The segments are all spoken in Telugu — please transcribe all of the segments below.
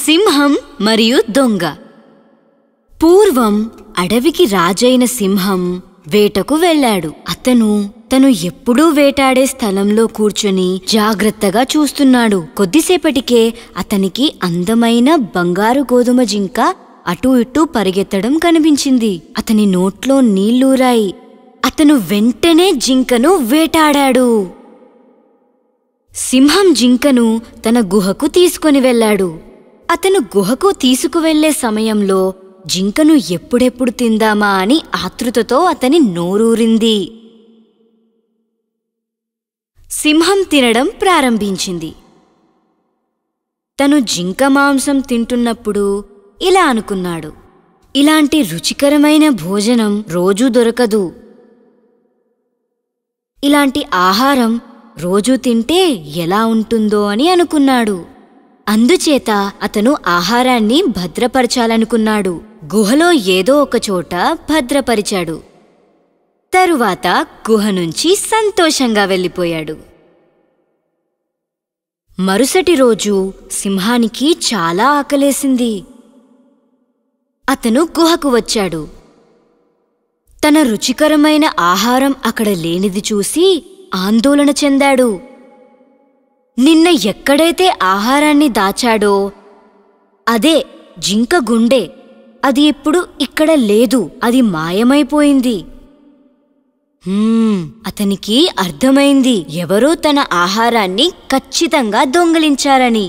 సింహం మరియు దొంగ పూర్వం అడవికి రాజైన సింహం వేటకు వెళ్ళాడు అతను తను ఎప్పుడూ వేటాడే స్థలంలో కూర్చొని జాగ్రత్తగా చూస్తున్నాడు కొద్దిసేపటికే అతనికి అందమైన బంగారు గోధుమ జింక అటూ ఇటూ పరిగెత్తడం కనిపించింది అతని నోట్లో నీళ్లూరాయి అతను వెంటనే జింకను వేటాడాడు సింహం జింకను తన గుహకు తీసుకొని వెళ్ళాడు అతను గుహకు తీసుకువెళ్లే సమయంలో జింకను ఎప్పుడెప్పుడు తిందామా అని ఆతృతతో అతని నోరూరింది సింహం తినడం ప్రారంభించింది తను జింక మాంసం తింటున్నప్పుడు ఇలా అనుకున్నాడు ఇలాంటి రుచికరమైన భోజనం రోజూ దొరకదు ఇలాంటి ఆహారం రోజూ తింటే ఎలా ఉంటుందో అని అనుకున్నాడు అందుచేత అతను ఆహారాన్ని భద్రపరచాలనుకున్నాడు గుహలో ఏదో ఒక చోట భద్రపరిచాడు తరువాత గుహ నుంచి సంతోషంగా వెళ్ళిపోయాడు మరుసటి రోజు సింహానికి చాలా ఆకలేసింది అతను గుహకు వచ్చాడు తన రుచికరమైన ఆహారం అక్కడ లేనిది చూసి ఆందోళన చెందాడు నిన్న ఎక్కడైతే ఆహారాన్ని దాచాడో అదే జింక గుండె అది ఇప్పుడు ఇక్కడ లేదు అది మాయమైపోయింది హ్మ్, అతనికి అర్థమైంది ఎవరో తన ఆహారాన్ని ఖచ్చితంగా దొంగలించారని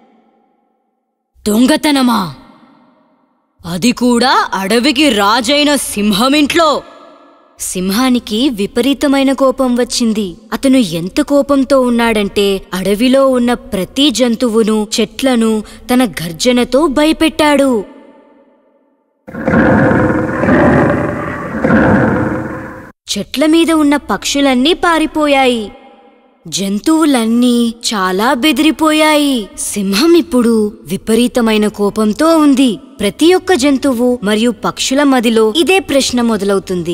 దొంగతనమా అది కూడా అడవికి రాజైన సింహమింట్లో సింహానికి విపరీతమైన కోపం వచ్చింది అతను ఎంత కోపంతో ఉన్నాడంటే అడవిలో ఉన్న ప్రతి జంతువును చెట్లను తన గర్జనతో భయపెట్టాడు చెట్ల మీద ఉన్న పక్షులన్నీ పారిపోయాయి జంతువులన్నీ చాలా బెదిరిపోయాయి సింహం ఇప్పుడు విపరీతమైన కోపంతో ఉంది ప్రతి ఒక్క జంతువు మరియు పక్షుల మదిలో ఇదే ప్రశ్న మొదలవుతుంది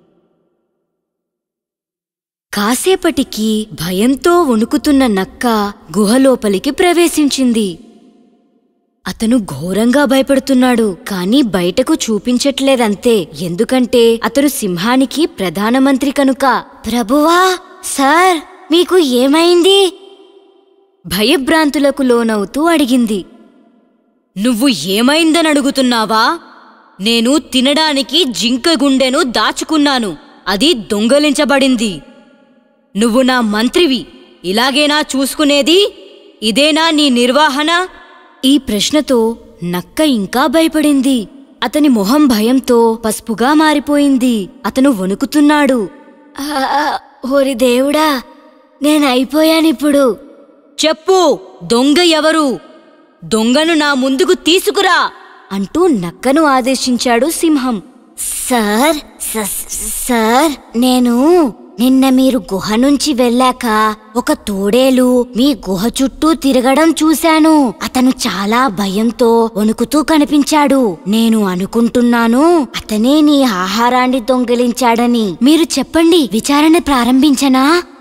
కాసేపటికి భయంతో వణుకుతున్న నక్క గుహలోపలికి ప్రవేశించింది అతను ఘోరంగా భయపడుతున్నాడు కానీ బయటకు చూపించట్లేదంతే ఎందుకంటే అతను సింహానికి ప్రధానమంత్రి కనుక ప్రభువా సార్ మీకు ఏమైంది భయభ్రాంతులకు లోనవుతూ అడిగింది నువ్వు ఏమైందని అడుగుతున్నావా నేను తినడానికి జింక గుండెను దాచుకున్నాను అది దొంగలించబడింది నువ్వు నా మంత్రివి ఇలాగేనా చూసుకునేది ఇదేనా నీ నిర్వహణ ఈ ప్రశ్నతో నక్క ఇంకా భయపడింది అతని మొహం భయంతో పసుపుగా మారిపోయింది అతను వణుకుతున్నాడు ఓరి దేవుడా నేనైపోయానిప్పుడు చెప్పు దొంగ ఎవరు దొంగను నా ముందుకు తీసుకురా అంటూ నక్కను ఆదేశించాడు సింహం సార్ సార్ నేను నిన్న మీరు గుహ నుంచి వెళ్ళాక ఒక తోడేలు మీ గుహ చుట్టూ తిరగడం చూశాను అతను చాలా భయంతో వణుకుతూ కనిపించాడు నేను అనుకుంటున్నాను అతనే నీ ఆహారాన్ని దొంగిలించాడని మీరు చెప్పండి విచారణ ప్రారంభించనా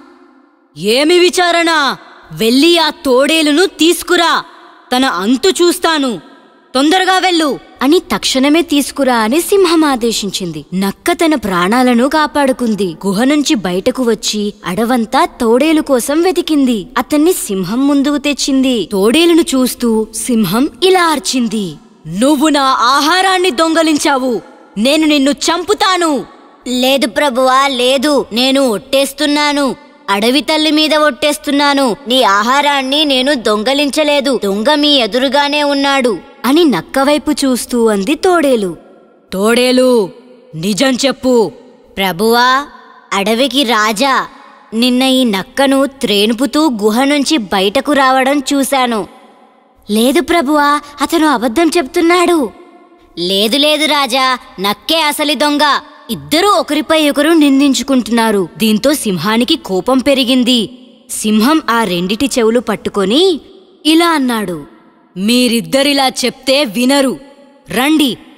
ఏమి విచారణ వెళ్ళి ఆ తోడేలును తీసుకురా తన అంతు చూస్తాను తొందరగా వెళ్ళు అని తక్షణమే తీసుకురా అని సింహం ఆదేశించింది నక్క తన ప్రాణాలను కాపాడుకుంది గుహ నుంచి బయటకు వచ్చి అడవంతా తోడేలు కోసం వెతికింది అతన్ని సింహం ముందుకు తెచ్చింది తోడేలును చూస్తూ సింహం ఇలా అర్చింది నువ్వు నా ఆహారాన్ని దొంగలించావు నేను నిన్ను చంపుతాను లేదు ప్రభువా లేదు నేను ఒట్టేస్తున్నాను అడవి తల్లి మీద ఒట్టేస్తున్నాను నీ ఆహారాన్ని నేను దొంగలించలేదు దొంగ మీ ఎదురుగానే ఉన్నాడు అని నక్కవైపు చూస్తూ అంది తోడేలు తోడేలు నిజం చెప్పు ప్రభువా అడవికి రాజా నిన్న ఈ నక్కను త్రేణుపుతూ గుహ నుంచి బయటకు రావడం చూశాను లేదు ప్రభువా అతను అబద్ధం చెప్తున్నాడు లేదు లేదు రాజా నక్కే అసలి దొంగ ఇద్దరూ ఒకరిపై ఒకరు నిందించుకుంటున్నారు దీంతో సింహానికి కోపం పెరిగింది సింహం ఆ రెండిటి చెవులు పట్టుకొని ఇలా అన్నాడు మీరిద్దరిలా చెప్తే వినరు రండి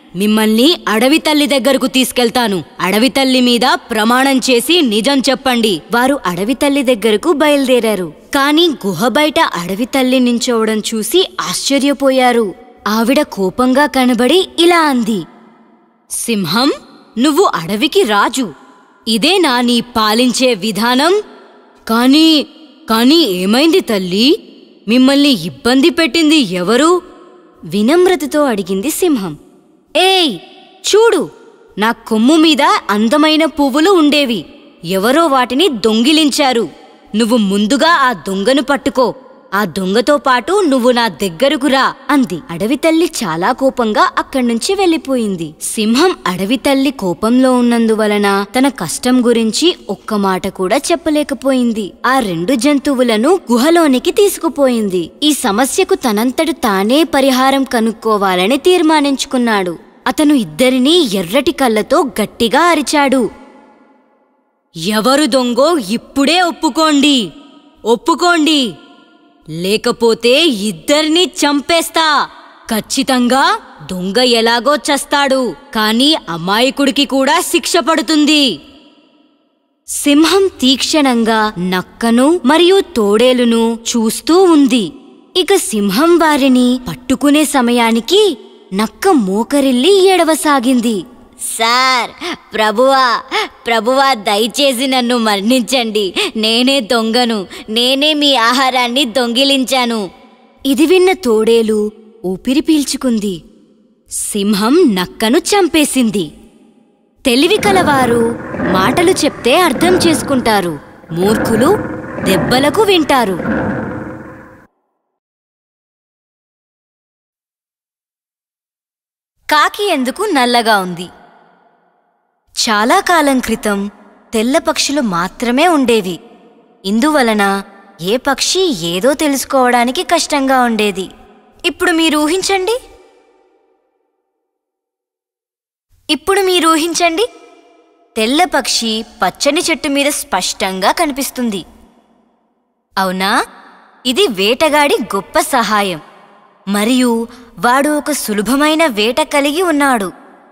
మిమ్మల్ని అడవి తల్లి దగ్గరకు తీసుకెళ్తాను అడవి తల్లి మీద ప్రమాణం చేసి నిజం చెప్పండి వారు అడవి తల్లి దగ్గరకు బయలుదేరారు కాని గుహ బయట అడవి తల్లి నించోవడం చూసి ఆశ్చర్యపోయారు ఆవిడ కోపంగా కనబడి ఇలా అంది సింహం నువ్వు అడవికి రాజు ఇదేనా నీ పాలించే విధానం కానీ కానీ ఏమైంది తల్లి మిమ్మల్ని ఇబ్బంది పెట్టింది ఎవరు వినమ్రతతో అడిగింది సింహం ఏయ్ చూడు నా కొమ్ము మీద అందమైన పువ్వులు ఉండేవి ఎవరో వాటిని దొంగిలించారు నువ్వు ముందుగా ఆ దొంగను పట్టుకో ఆ దొంగతో పాటు నువ్వు నా దగ్గరకు రా అంది అడవి తల్లి చాలా కోపంగా అక్కడి నుంచి వెళ్ళిపోయింది సింహం అడవి తల్లి కోపంలో ఉన్నందువలన తన కష్టం గురించి ఒక్క మాట కూడా చెప్పలేకపోయింది ఆ రెండు జంతువులను గుహలోనికి తీసుకుపోయింది ఈ సమస్యకు తనంతట తానే పరిహారం కనుక్కోవాలని తీర్మానించుకున్నాడు అతను ఇద్దరినీ ఎర్రటి కళ్ళతో గట్టిగా అరిచాడు ఎవరు దొంగో ఇప్పుడే ఒప్పుకోండి ఒప్పుకోండి లేకపోతే ఇద్దరిని చంపేస్తా ఖచ్చితంగా దొంగ ఎలాగో చస్తాడు కానీ అమాయకుడికి కూడా శిక్ష పడుతుంది సింహం తీక్షణంగా నక్కను మరియు తోడేలును చూస్తూ ఉంది ఇక సింహం వారిని పట్టుకునే సమయానికి నక్క మోకరిల్లి ఏడవసాగింది సార్ ప్రభువా ప్రభువా దయచేసి నన్ను మరణించండి నేనే దొంగను నేనే మీ ఆహారాన్ని దొంగిలించాను ఇది విన్న తోడేలు ఊపిరి పీల్చుకుంది సింహం నక్కను చంపేసింది తెలివి కలవారు మాటలు చెప్తే అర్థం చేసుకుంటారు మూర్ఖులు దెబ్బలకు వింటారు కాకి ఎందుకు నల్లగా ఉంది చాలా కాలం క్రితం తెల్ల పక్షులు మాత్రమే ఉండేవి ఇందువలన ఏ పక్షి ఏదో తెలుసుకోవడానికి కష్టంగా ఉండేది ఇప్పుడు మీరు ఊహించండి ఇప్పుడు మీరు ఊహించండి తెల్ల పక్షి పచ్చని చెట్టు మీద స్పష్టంగా కనిపిస్తుంది అవునా ఇది వేటగాడి గొప్ప సహాయం మరియు వాడు ఒక సులభమైన వేట కలిగి ఉన్నాడు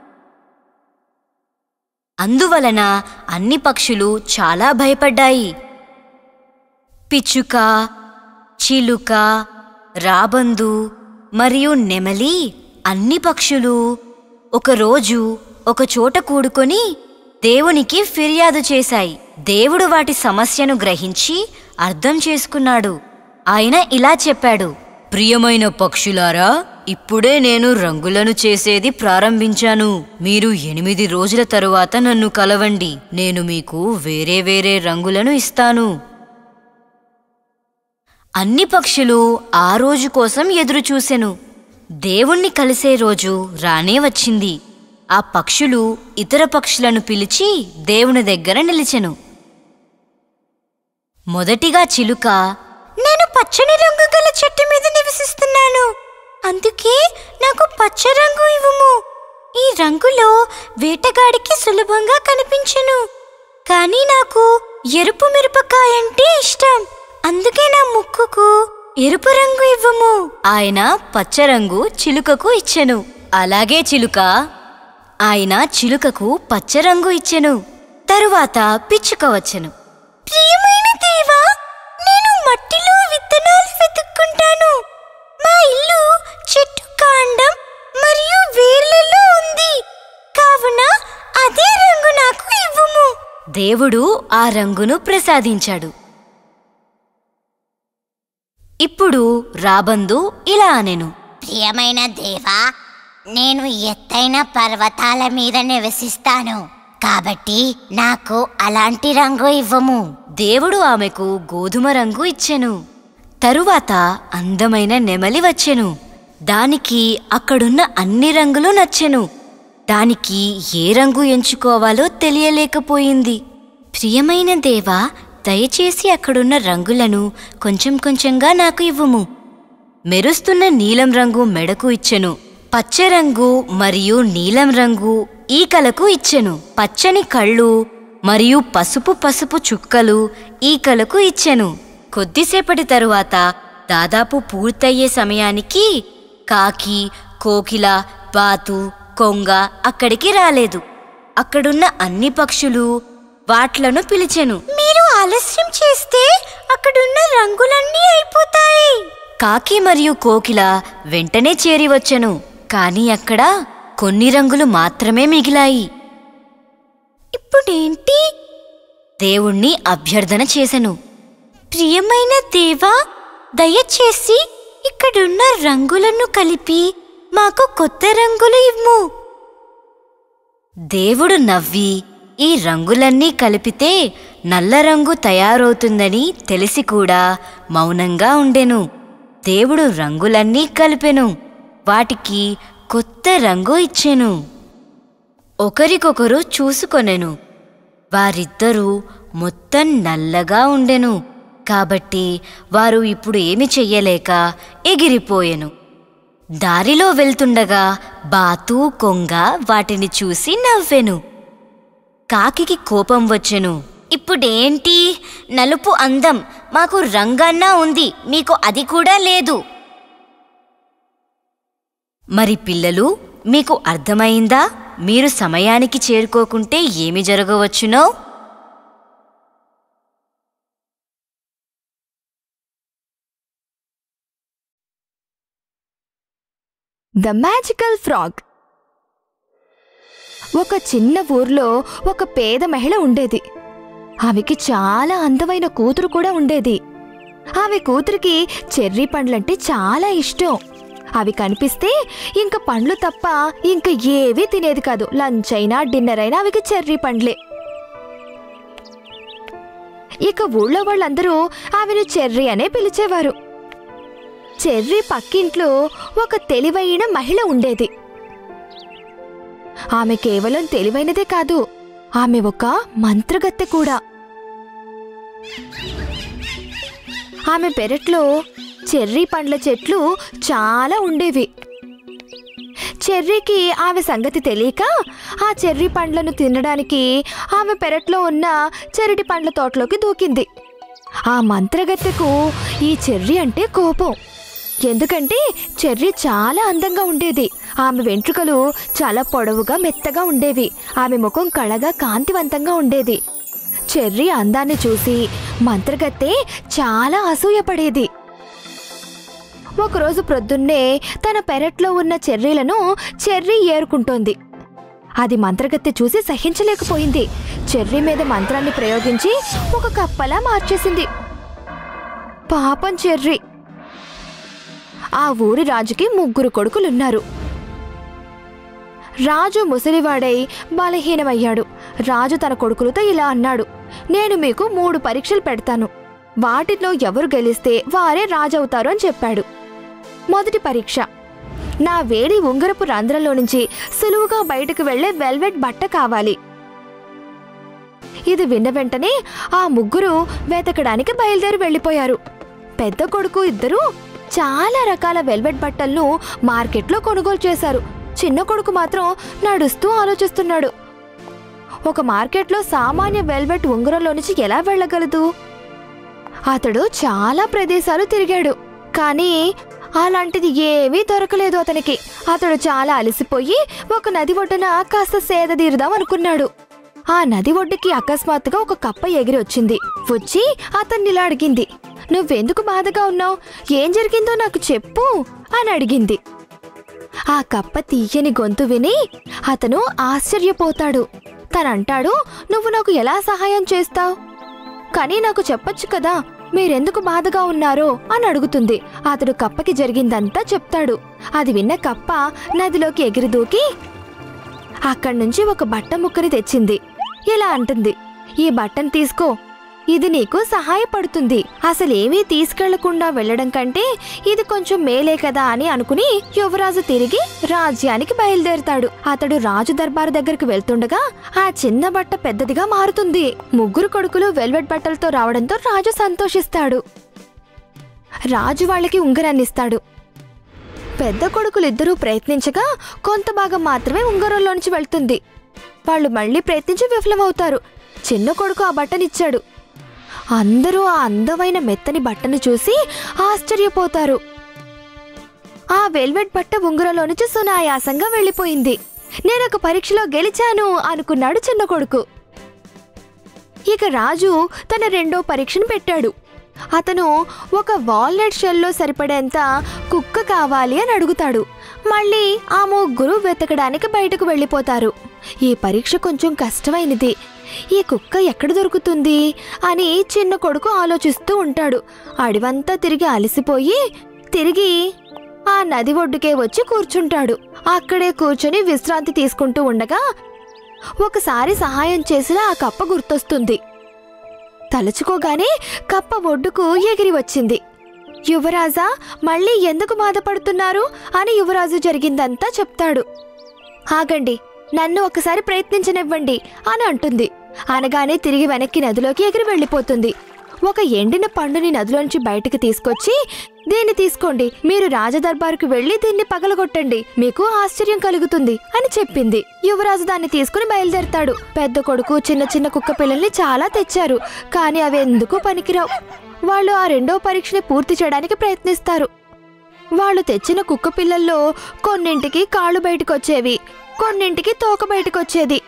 అందువలన అన్ని పక్షులు చాలా భయపడ్డాయి పిచ్చుక చిలుక రాబందు మరియు నెమలి అన్ని పక్షులు ఒకరోజు ఒక చోట కూడుకొని దేవునికి ఫిర్యాదు చేశాయి దేవుడు వాటి సమస్యను గ్రహించి అర్థం చేసుకున్నాడు ఆయన ఇలా చెప్పాడు ప్రియమైన పక్షులారా ఇప్పుడే నేను రంగులను చేసేది ప్రారంభించాను మీరు ఎనిమిది రోజుల తరువాత నన్ను కలవండి నేను మీకు వేరే వేరే రంగులను ఇస్తాను అన్ని పక్షులు ఆ రోజు కోసం ఎదురుచూసెను దేవుణ్ణి కలిసే రోజు రానే వచ్చింది ఆ పక్షులు ఇతర పక్షులను పిలిచి దేవుని దగ్గర నిలిచెను మొదటిగా చిలుక నేను పచ్చని రంగు గల చెట్టు మీద నివసిస్తున్నాను అందుకే నాకు పచ్చ రంగు ఇవ్వము ఈ రంగులో వేటగాడికి సులభంగా కనిపించను కానీ నాకు ఎరుపు మిరపకాయ అంటే ఇష్టం అందుకే నా ముక్కుకు ఎరుపు రంగు ఇవ్వము ఆయన పచ్చ రంగు చిలుకకు ఇచ్చెను అలాగే చిలుక ఆయన చిలుకకు పచ్చ రంగు ఇచ్చెను తరువాత పిచ్చుక వచ్చెను ప్రియమైన దేవా నేను మట్టిలో విత్తనాలు వెతుక్కుంటాను మా ఇల్లు చెట్టు కాండం మరియు వేర్లలో ఉంది కావున అదే రంగు నాకు ఇవ్వుము దేవుడు ఆ రంగును ప్రసాదించాడు ఇప్పుడు రాబందు ఇలా అనెను ప్రియమైన దేవా నేను ఎత్తైన పర్వతాల మీద నివసిస్తాను కాబట్టి నాకు అలాంటి రంగు ఇవ్వము దేవుడు ఆమెకు గోధుమ రంగు ఇచ్చెను తరువాత అందమైన నెమలి వచ్చెను దానికి అక్కడున్న అన్ని రంగులు నచ్చెను దానికి ఏ రంగు ఎంచుకోవాలో తెలియలేకపోయింది ప్రియమైన దేవా దయచేసి అక్కడున్న రంగులను కొంచెం కొంచెంగా నాకు ఇవ్వుము మెరుస్తున్న నీలం రంగు మెడకు ఇచ్చెను పచ్చ రంగు మరియు నీలం రంగు ఈకలకు ఇచ్చెను పచ్చని కళ్ళు మరియు పసుపు పసుపు చుక్కలు ఈకలకు ఇచ్చెను కొద్దిసేపటి తరువాత దాదాపు పూర్తయ్యే సమయానికి కాకి కోకిల బాతు కొంగ అక్కడికి రాలేదు అక్కడున్న అన్ని పక్షులు వాట్లను పిలిచెను మీరు ఆలస్యం చేస్తే అక్కడున్న రంగులన్నీ అయిపోతాయి కాకి మరియు కోకిల వెంటనే చేరి వచ్చెను కాని అక్కడ కొన్ని రంగులు మాత్రమే మిగిలాయి ఇప్పుడేంటి దేవుణ్ణి అభ్యర్థన చేసెను ప్రియమైన దేవా దయచేసి ఇక్కడున్న రంగులను కలిపి మాకు కొత్త రంగులు ఇవ్వు దేవుడు నవ్వి ఈ రంగులన్నీ కలిపితే నల్ల రంగు తయారవుతుందని తెలిసి కూడా మౌనంగా ఉండెను దేవుడు రంగులన్నీ కలిపెను వాటికి కొత్త రంగు ఇచ్చెను ఒకరికొకరు చూసుకొనెను వారిద్దరూ మొత్తం నల్లగా ఉండెను కాబట్టి వారు ఇప్పుడు ఏమి చెయ్యలేక ఎగిరిపోయెను దారిలో వెళ్తుండగా బాతు కొంగ వాటిని చూసి నవ్వెను కాకికి కోపం వచ్చెను ఇప్పుడేంటి నలుపు అందం మాకు రంగన్నా ఉంది మీకు అది కూడా లేదు మరి పిల్లలు మీకు అర్థమైందా మీరు సమయానికి చేరుకోకుంటే ఏమి జరగవచ్చునో ద మ్యాజికల్ ఫ్రాగ్ ఒక చిన్న ఊర్లో ఒక పేద మహిళ ఉండేది ఆమెకి చాలా అందమైన కూతురు కూడా ఉండేది ఆమె కూతురికి చెర్రీ పండ్లంటే చాలా ఇష్టం అవి కనిపిస్తే ఇంక పండ్లు తప్ప ఇంక ఏవీ తినేది కాదు లంచ్ అయినా డిన్నర్ అయినా అవికి చెర్రీ పండ్లే ఇక ఊళ్ళో వాళ్ళందరూ ఆమెను చెర్రీ అనే పిలిచేవారు చెర్రీ పక్కింట్లో ఒక తెలివైన మహిళ ఉండేది ఆమె కేవలం తెలివైనదే కాదు ఆమె ఒక మంత్రగత్తె కూడా ఆమె పెరట్లో చెర్రీ పండ్ల చెట్లు చాలా ఉండేవి చెర్రీకి ఆమె సంగతి తెలియక ఆ చెర్రీ పండ్లను తినడానికి ఆమె పెరట్లో ఉన్న చెరటి పండ్ల తోటలోకి దూకింది ఆ మంత్రగత్తెకు ఈ చెర్రీ అంటే కోపం ఎందుకంటే చెర్రీ చాలా అందంగా ఉండేది ఆమె వెంట్రుకలు చాలా పొడవుగా మెత్తగా ఉండేవి ఆమె ముఖం కళగా కాంతివంతంగా ఉండేది చెర్రీ అందాన్ని చూసి మంత్రగత్తె చాలా అసూయపడేది ఒకరోజు ప్రొద్దున్నే తన పెరట్లో ఉన్న చెర్రీలను చెర్రీ ఏరుకుంటోంది అది మంత్రగత్తె చూసి సహించలేకపోయింది చెర్రీ మీద మంత్రాన్ని ప్రయోగించి ఒక కప్పలా మార్చేసింది పాపం చెర్రీ ఆ ఊరి రాజుకి ముగ్గురు కొడుకులున్నారు రాజు ముసలివాడై బలహీనమయ్యాడు రాజు తన కొడుకులతో ఇలా అన్నాడు నేను మీకు మూడు పరీక్షలు పెడతాను వాటిలో ఎవరు గెలిస్తే వారే రాజవుతారు అని చెప్పాడు మొదటి పరీక్ష నా వేడి ఉంగరపు రంధ్రంలో నుంచి సులువుగా బయటకు వెళ్లే వెల్వెట్ బట్ట కావాలి ఇది విన్న వెంటనే ఆ ముగ్గురు వెతకడానికి బయలుదేరి వెళ్ళిపోయారు పెద్ద కొడుకు ఇద్దరు చాలా రకాల వెల్వెట్ బట్టలను మార్కెట్లో కొనుగోలు చేశారు చిన్న కొడుకు మాత్రం నడుస్తూ ఆలోచిస్తున్నాడు ఒక మార్కెట్లో సామాన్య వెల్వెట్ ఉంగరంలో నుంచి ఎలా వెళ్ళగలదు అతడు చాలా ప్రదేశాలు తిరిగాడు కానీ అలాంటిది ఏమీ దొరకలేదు అతనికి అతడు చాలా అలసిపోయి ఒక నది ఒడ్డున కాస్త సేద తీరుదాం అనుకున్నాడు ఆ నది ఒడ్డుకి అకస్మాత్తుగా ఒక కప్ప ఎగిరి వచ్చింది వచ్చి అతన్ని ఇలా అడిగింది నువ్వెందుకు బాధగా ఉన్నావు ఏం జరిగిందో నాకు చెప్పు అని అడిగింది ఆ కప్ప తీయని గొంతు విని అతను ఆశ్చర్యపోతాడు తనంటాడు నువ్వు నాకు ఎలా సహాయం చేస్తావు కానీ నాకు చెప్పొచ్చు కదా మీరెందుకు బాధగా ఉన్నారో అని అడుగుతుంది అతడు కప్పకి జరిగిందంతా చెప్తాడు అది విన్న కప్ప నదిలోకి ఎగిరి దూకి అక్కడి నుంచి ఒక బట్ట ముక్కని తెచ్చింది ఇలా అంటుంది ఈ బట్టను తీసుకో ఇది నీకు సహాయపడుతుంది అసలేమీ తీసుకెళ్లకుండా వెళ్ళడం కంటే ఇది కొంచెం మేలే కదా అని అనుకుని యువరాజు తిరిగి రాజ్యానికి బయలుదేరుతాడు అతడు రాజు దర్బారు దగ్గరికి వెళ్తుండగా ఆ చిన్న బట్ట పెద్దదిగా మారుతుంది ముగ్గురు కొడుకులు వెల్వెట్ బట్టలతో రావడంతో రాజు సంతోషిస్తాడు రాజు వాళ్ళకి ఉంగరాన్నిస్తాడు పెద్ద కొడుకులిద్దరూ ప్రయత్నించగా కొంత భాగం మాత్రమే ఉంగరంలోంచి వెళ్తుంది వాళ్ళు మళ్ళీ ప్రయత్నించి విఫలమవుతారు చిన్న కొడుకు ఆ బట్టనిచ్చాడు అందరూ ఆ అందమైన మెత్తని బట్టను చూసి ఆశ్చర్యపోతారు ఆ వెల్వెట్ బట్ట ఉంగరంలో నుంచి సునాయాసంగా వెళ్ళిపోయింది నేనొక పరీక్షలో గెలిచాను అనుకున్నాడు చిన్న కొడుకు ఇక రాజు తన రెండో పరీక్షను పెట్టాడు అతను ఒక వాల్నట్ షెల్లో సరిపడేంత కుక్క కావాలి అని అడుగుతాడు మళ్ళీ ఆ ముగ్గురు వెతకడానికి బయటకు వెళ్ళిపోతారు ఈ పరీక్ష కొంచెం కష్టమైనది ఈ కుక్క ఎక్కడ దొరుకుతుంది అని చిన్న కొడుకు ఆలోచిస్తూ ఉంటాడు అడివంతా తిరిగి అలసిపోయి తిరిగి ఆ నది ఒడ్డుకే వచ్చి కూర్చుంటాడు అక్కడే కూర్చొని విశ్రాంతి తీసుకుంటూ ఉండగా ఒకసారి సహాయం చేసిన ఆ కప్ప గుర్తొస్తుంది తలుచుకోగానే కప్ప ఒడ్డుకు ఎగిరి వచ్చింది యువరాజా మళ్ళీ ఎందుకు బాధపడుతున్నారు అని యువరాజు జరిగిందంతా చెప్తాడు ఆగండి నన్ను ఒకసారి ప్రయత్నించనివ్వండి అని అంటుంది అనగానే తిరిగి వెనక్కి నదిలోకి ఎగిరి వెళ్ళిపోతుంది ఒక ఎండిన పండుని నదిలోంచి బయటకు తీసుకొచ్చి దీన్ని తీసుకోండి మీరు రాజదర్బారుకు వెళ్లి దీన్ని పగలగొట్టండి మీకు ఆశ్చర్యం కలుగుతుంది అని చెప్పింది యువరాజు దాన్ని తీసుకుని బయలుదేరతాడు పెద్ద కొడుకు చిన్న చిన్న కుక్క పిల్లల్ని చాలా తెచ్చారు కానీ అవి ఎందుకు పనికిరావు వాళ్ళు ఆ రెండో పరీక్షని పూర్తి చేయడానికి ప్రయత్నిస్తారు వాళ్ళు తెచ్చిన కుక్క పిల్లల్లో కొన్నింటికి కాళ్ళు బయటకొచ్చేవి కొన్నింటికి తోక బయటకొచ్చేది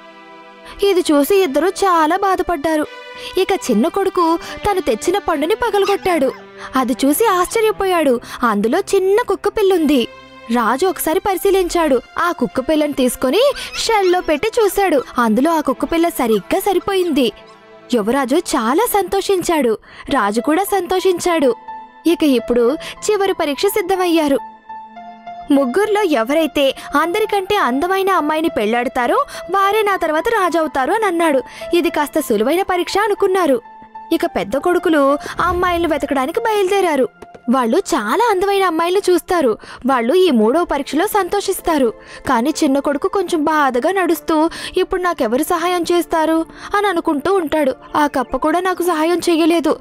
ఇది చూసి ఇద్దరు చాలా బాధపడ్డారు ఇక చిన్న కొడుకు తను తెచ్చిన పండుని పగలగొట్టాడు అది చూసి ఆశ్చర్యపోయాడు అందులో చిన్న కుక్క పిల్లుంది రాజు ఒకసారి పరిశీలించాడు ఆ కుక్క పిల్లని తీసుకొని షెల్లో పెట్టి చూశాడు అందులో ఆ కుక్క పిల్ల సరిగ్గా సరిపోయింది యువరాజు చాలా సంతోషించాడు రాజు కూడా సంతోషించాడు ఇక ఇప్పుడు చివరి పరీక్ష సిద్ధమయ్యారు ముగ్గురులో ఎవరైతే అందరికంటే అందమైన అమ్మాయిని పెళ్లాడతారో వారే నా తర్వాత రాజవుతారు అని అన్నాడు ఇది కాస్త సులువైన పరీక్ష అనుకున్నారు ఇక పెద్ద కొడుకులు ఆ అమ్మాయిలను వెతకడానికి బయలుదేరారు వాళ్ళు చాలా అందమైన అమ్మాయిలు చూస్తారు వాళ్ళు ఈ మూడో పరీక్షలో సంతోషిస్తారు కానీ చిన్న కొడుకు కొంచెం బాధగా నడుస్తూ ఇప్పుడు నాకెవరు సహాయం చేస్తారు అని అనుకుంటూ ఉంటాడు ఆ కప్ప కూడా నాకు సహాయం చేయలేదు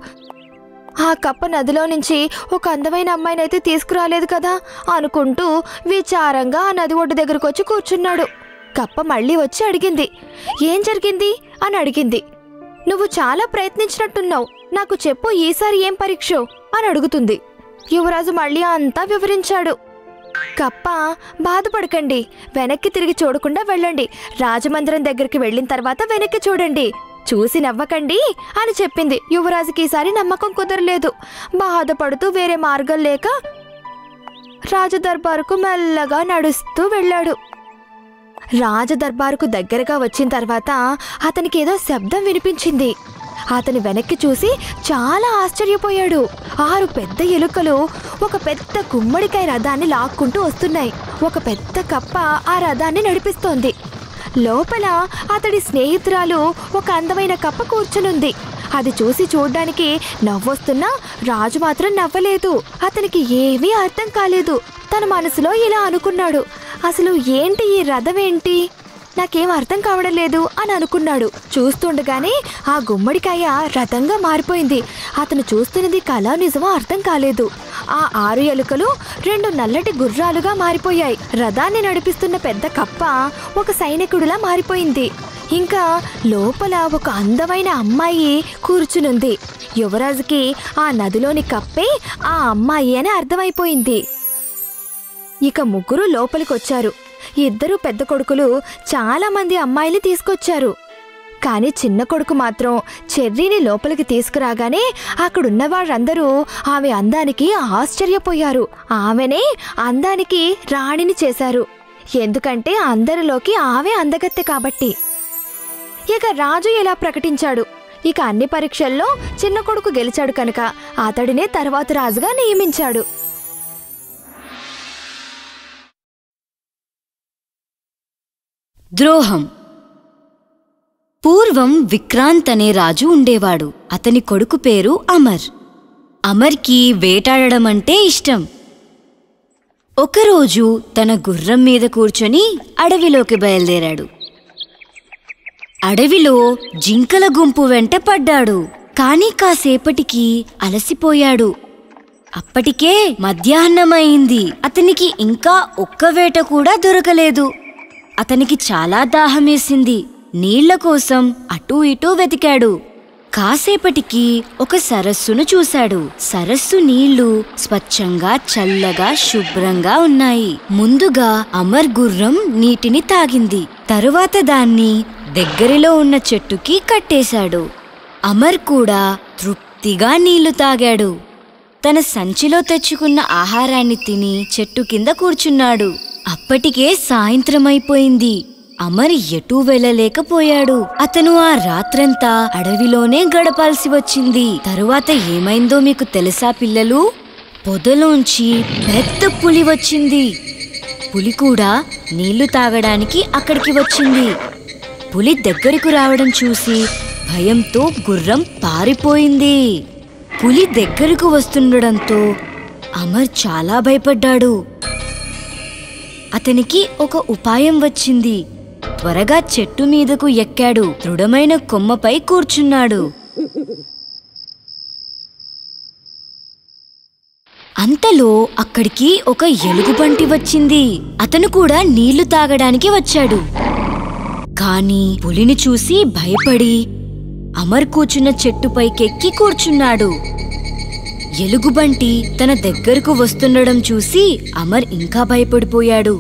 ఆ కప్ప నదిలో నుంచి ఒక అందమైన అమ్మాయిని అయితే తీసుకురాలేదు కదా అనుకుంటూ విచారంగా ఆ నది ఒడ్డు దగ్గరకు వచ్చి కూర్చున్నాడు కప్ప మళ్ళీ వచ్చి అడిగింది ఏం జరిగింది అని అడిగింది నువ్వు చాలా ప్రయత్నించినట్టున్నావు నాకు చెప్పు ఈసారి ఏం పరీక్ష అని అడుగుతుంది యువరాజు మళ్ళీ అంతా వివరించాడు కప్ప బాధపడకండి వెనక్కి తిరిగి చూడకుండా వెళ్ళండి రాజమందిరం దగ్గరికి వెళ్ళిన తర్వాత వెనక్కి చూడండి చూసి నవ్వకండి అని చెప్పింది యువరాజుకి ఈసారి నమ్మకం కుదరలేదు బాధపడుతూ వేరే మార్గం లేక రాజదర్బారుకు మెల్లగా నడుస్తూ వెళ్ళాడు రాజదర్బారుకు దగ్గరగా వచ్చిన తర్వాత అతనికి ఏదో శబ్దం వినిపించింది అతని వెనక్కి చూసి చాలా ఆశ్చర్యపోయాడు ఆరు పెద్ద ఎలుకలు ఒక పెద్ద గుమ్మడికాయ రథాన్ని లాక్కుంటూ వస్తున్నాయి ఒక పెద్ద కప్ప ఆ రథాన్ని నడిపిస్తోంది లోపల అతడి స్నేహితురాలు ఒక అందమైన కప్ప కూర్చునుంది అది చూసి చూడ్డానికి నవ్వొస్తున్నా రాజు మాత్రం నవ్వలేదు అతనికి ఏమీ అర్థం కాలేదు తన మనసులో ఇలా అనుకున్నాడు అసలు ఏంటి ఈ రథం ఏంటి నాకేం అర్థం కావడం లేదు అని అనుకున్నాడు చూస్తుండగానే ఆ గుమ్మడికాయ రథంగా మారిపోయింది అతను చూస్తున్నది కళ నిజమో అర్థం కాలేదు ఆ ఆరు ఎలుకలు రెండు నల్లటి గుర్రాలుగా మారిపోయాయి రథాన్ని నడిపిస్తున్న పెద్ద కప్ప ఒక సైనికుడిలా మారిపోయింది ఇంకా లోపల ఒక అందమైన అమ్మాయి కూర్చునుంది యువరాజుకి ఆ నదిలోని కప్పే ఆ అమ్మాయి అని అర్థమైపోయింది ఇక ముగ్గురు లోపలికొచ్చారు ఇద్దరు పెద్ద కొడుకులు చాలా మంది అమ్మాయిలు తీసుకొచ్చారు కానీ చిన్న కొడుకు మాత్రం చెర్రీని లోపలికి తీసుకురాగానే అక్కడున్న వారందరూ ఆమె అందానికి ఆశ్చర్యపోయారు ఆమెనే అందానికి రాణిని చేశారు ఎందుకంటే అందరిలోకి ఆమె అందగత్తె కాబట్టి ఇక రాజు ఇలా ప్రకటించాడు ఇక అన్ని పరీక్షల్లో చిన్న కొడుకు గెలిచాడు కనుక అతడినే తర్వాత రాజుగా నియమించాడు ద్రోహం పూర్వం విక్రాంత్ అనే రాజు ఉండేవాడు అతని కొడుకు పేరు అమర్ అమర్కి వేటాడడం అంటే ఇష్టం ఒకరోజు తన గుర్రం మీద కూర్చొని అడవిలోకి బయలుదేరాడు అడవిలో జింకల గుంపు వెంట పడ్డాడు కానీ కాసేపటికి అలసిపోయాడు అప్పటికే మధ్యాహ్నమైంది అతనికి ఇంకా ఒక్క వేట కూడా దొరకలేదు అతనికి చాలా దాహమేసింది నీళ్ల కోసం అటూ ఇటూ వెతికాడు కాసేపటికి ఒక సరస్సును చూశాడు సరస్సు నీళ్లు స్వచ్ఛంగా చల్లగా శుభ్రంగా ఉన్నాయి ముందుగా అమర్ గుర్రం నీటిని తాగింది తరువాత దాన్ని దగ్గరలో ఉన్న చెట్టుకి కట్టేశాడు అమర్ కూడా తృప్తిగా నీళ్లు తాగాడు తన సంచిలో తెచ్చుకున్న ఆహారాన్ని తిని చెట్టు కింద కూర్చున్నాడు అప్పటికే సాయంత్రమైపోయింది అమర్ ఎటూ వెళ్ళలేకపోయాడు అతను ఆ రాత్రంతా అడవిలోనే గడపాల్సి వచ్చింది తరువాత ఏమైందో మీకు తెలుసా పిల్లలు పొదలోంచి పెద్ద పులి వచ్చింది పులి కూడా నీళ్లు తాగడానికి అక్కడికి వచ్చింది పులి దగ్గరకు రావడం చూసి భయంతో గుర్రం పారిపోయింది పులి దగ్గరకు వస్తుండడంతో అమర్ చాలా భయపడ్డాడు అతనికి ఒక ఉపాయం వచ్చింది త్వరగా చెట్టు మీదకు ఎక్కాడు దృఢమైన కొమ్మపై కూర్చున్నాడు అంతలో అక్కడికి ఒక ఎలుగుబంటి వచ్చింది అతను కూడా నీళ్లు తాగడానికి వచ్చాడు కాని పులిని చూసి భయపడి అమర్ కూర్చున్న చెట్టుపైకెక్కి కూర్చున్నాడు ఎలుగుబంటి తన దగ్గరకు వస్తుండడం చూసి అమర్ ఇంకా భయపడిపోయాడు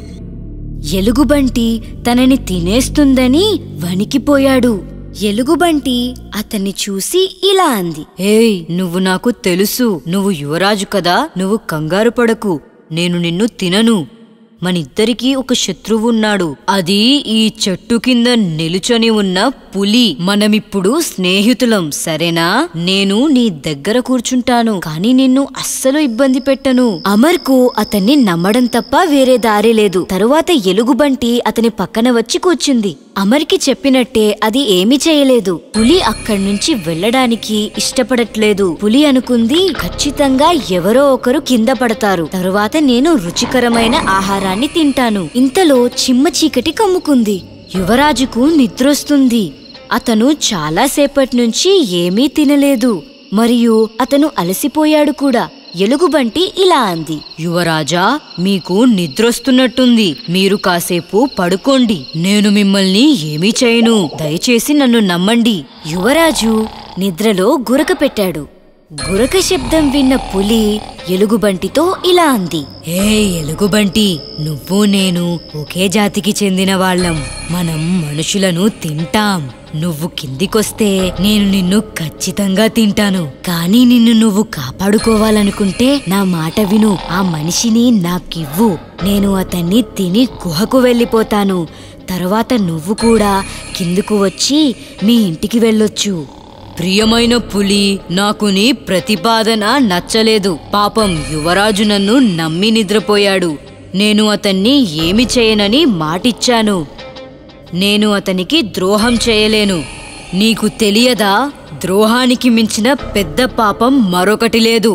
ఎలుగుబంటి తనని తినేస్తుందని వణికిపోయాడు ఎలుగుబంటి అతన్ని చూసి ఇలా అంది ఏయ్ నువ్వు నాకు తెలుసు నువ్వు యువరాజు కదా నువ్వు కంగారు పడకు నేను నిన్ను తినను మనిద్దరికీ ఒక శత్రువు ఉన్నాడు అది ఈ చెట్టు కింద నిలుచొని ఉన్న పులి మనమిప్పుడు స్నేహితులం సరేనా నేను నీ దగ్గర కూర్చుంటాను కానీ నిన్ను అస్సలు ఇబ్బంది పెట్టను అమర్కు అతన్ని నమ్మడం తప్ప వేరే దారి లేదు తరువాత ఎలుగుబంటి అతని పక్కన వచ్చి కూర్చుంది అమర్కి చెప్పినట్టే అది ఏమీ చేయలేదు పులి అక్కడి నుంచి వెళ్ళడానికి ఇష్టపడట్లేదు పులి అనుకుంది ఖచ్చితంగా ఎవరో ఒకరు కింద పడతారు తరువాత నేను రుచికరమైన ఆహారాన్ని తింటాను ఇంతలో చిమ్మ చీకటి కమ్ముకుంది యువరాజుకు నిద్రొస్తుంది అతను చాలాసేపటి నుంచి ఏమీ తినలేదు మరియు అతను అలసిపోయాడు కూడా ఎలుగుబంటి ఇలా అంది యువరాజా మీకు నిద్రొస్తున్నట్టుంది మీరు కాసేపు పడుకోండి నేను మిమ్మల్ని ఏమీ చేయను దయచేసి నన్ను నమ్మండి యువరాజు నిద్రలో గురక పెట్టాడు గురక శబ్దం విన్న పులి ఎలుగుబంటితో ఇలా అంది ఏ ఎలుగుబంటి నువ్వు నేను ఒకే జాతికి చెందిన వాళ్ళం మనం మనుషులను తింటాం నువ్వు కిందికొస్తే నేను నిన్ను ఖచ్చితంగా తింటాను కానీ నిన్ను నువ్వు కాపాడుకోవాలనుకుంటే నా మాట విను ఆ మనిషిని నాకివ్వు నేను అతన్ని తిని గుహకు వెళ్ళిపోతాను తర్వాత నువ్వు కూడా కిందకు వచ్చి మీ ఇంటికి వెళ్ళొచ్చు ప్రియమైన పులి నాకు నీ ప్రతిపాదన నచ్చలేదు పాపం యువరాజు నన్ను నమ్మి నిద్రపోయాడు నేను అతన్ని ఏమి చేయనని మాటిచ్చాను నేను అతనికి ద్రోహం చేయలేను నీకు తెలియదా ద్రోహానికి మించిన పెద్ద పాపం మరొకటి లేదు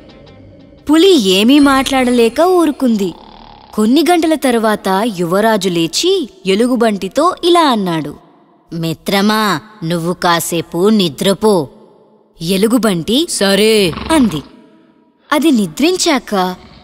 పులి ఏమీ మాట్లాడలేక ఊరుకుంది కొన్ని గంటల తరువాత యువరాజు లేచి ఎలుగుబంటితో ఇలా అన్నాడు మిత్రమా నువ్వు కాసేపు నిద్రపో ఎలుగుబంటి సరే అంది అది నిద్రించాక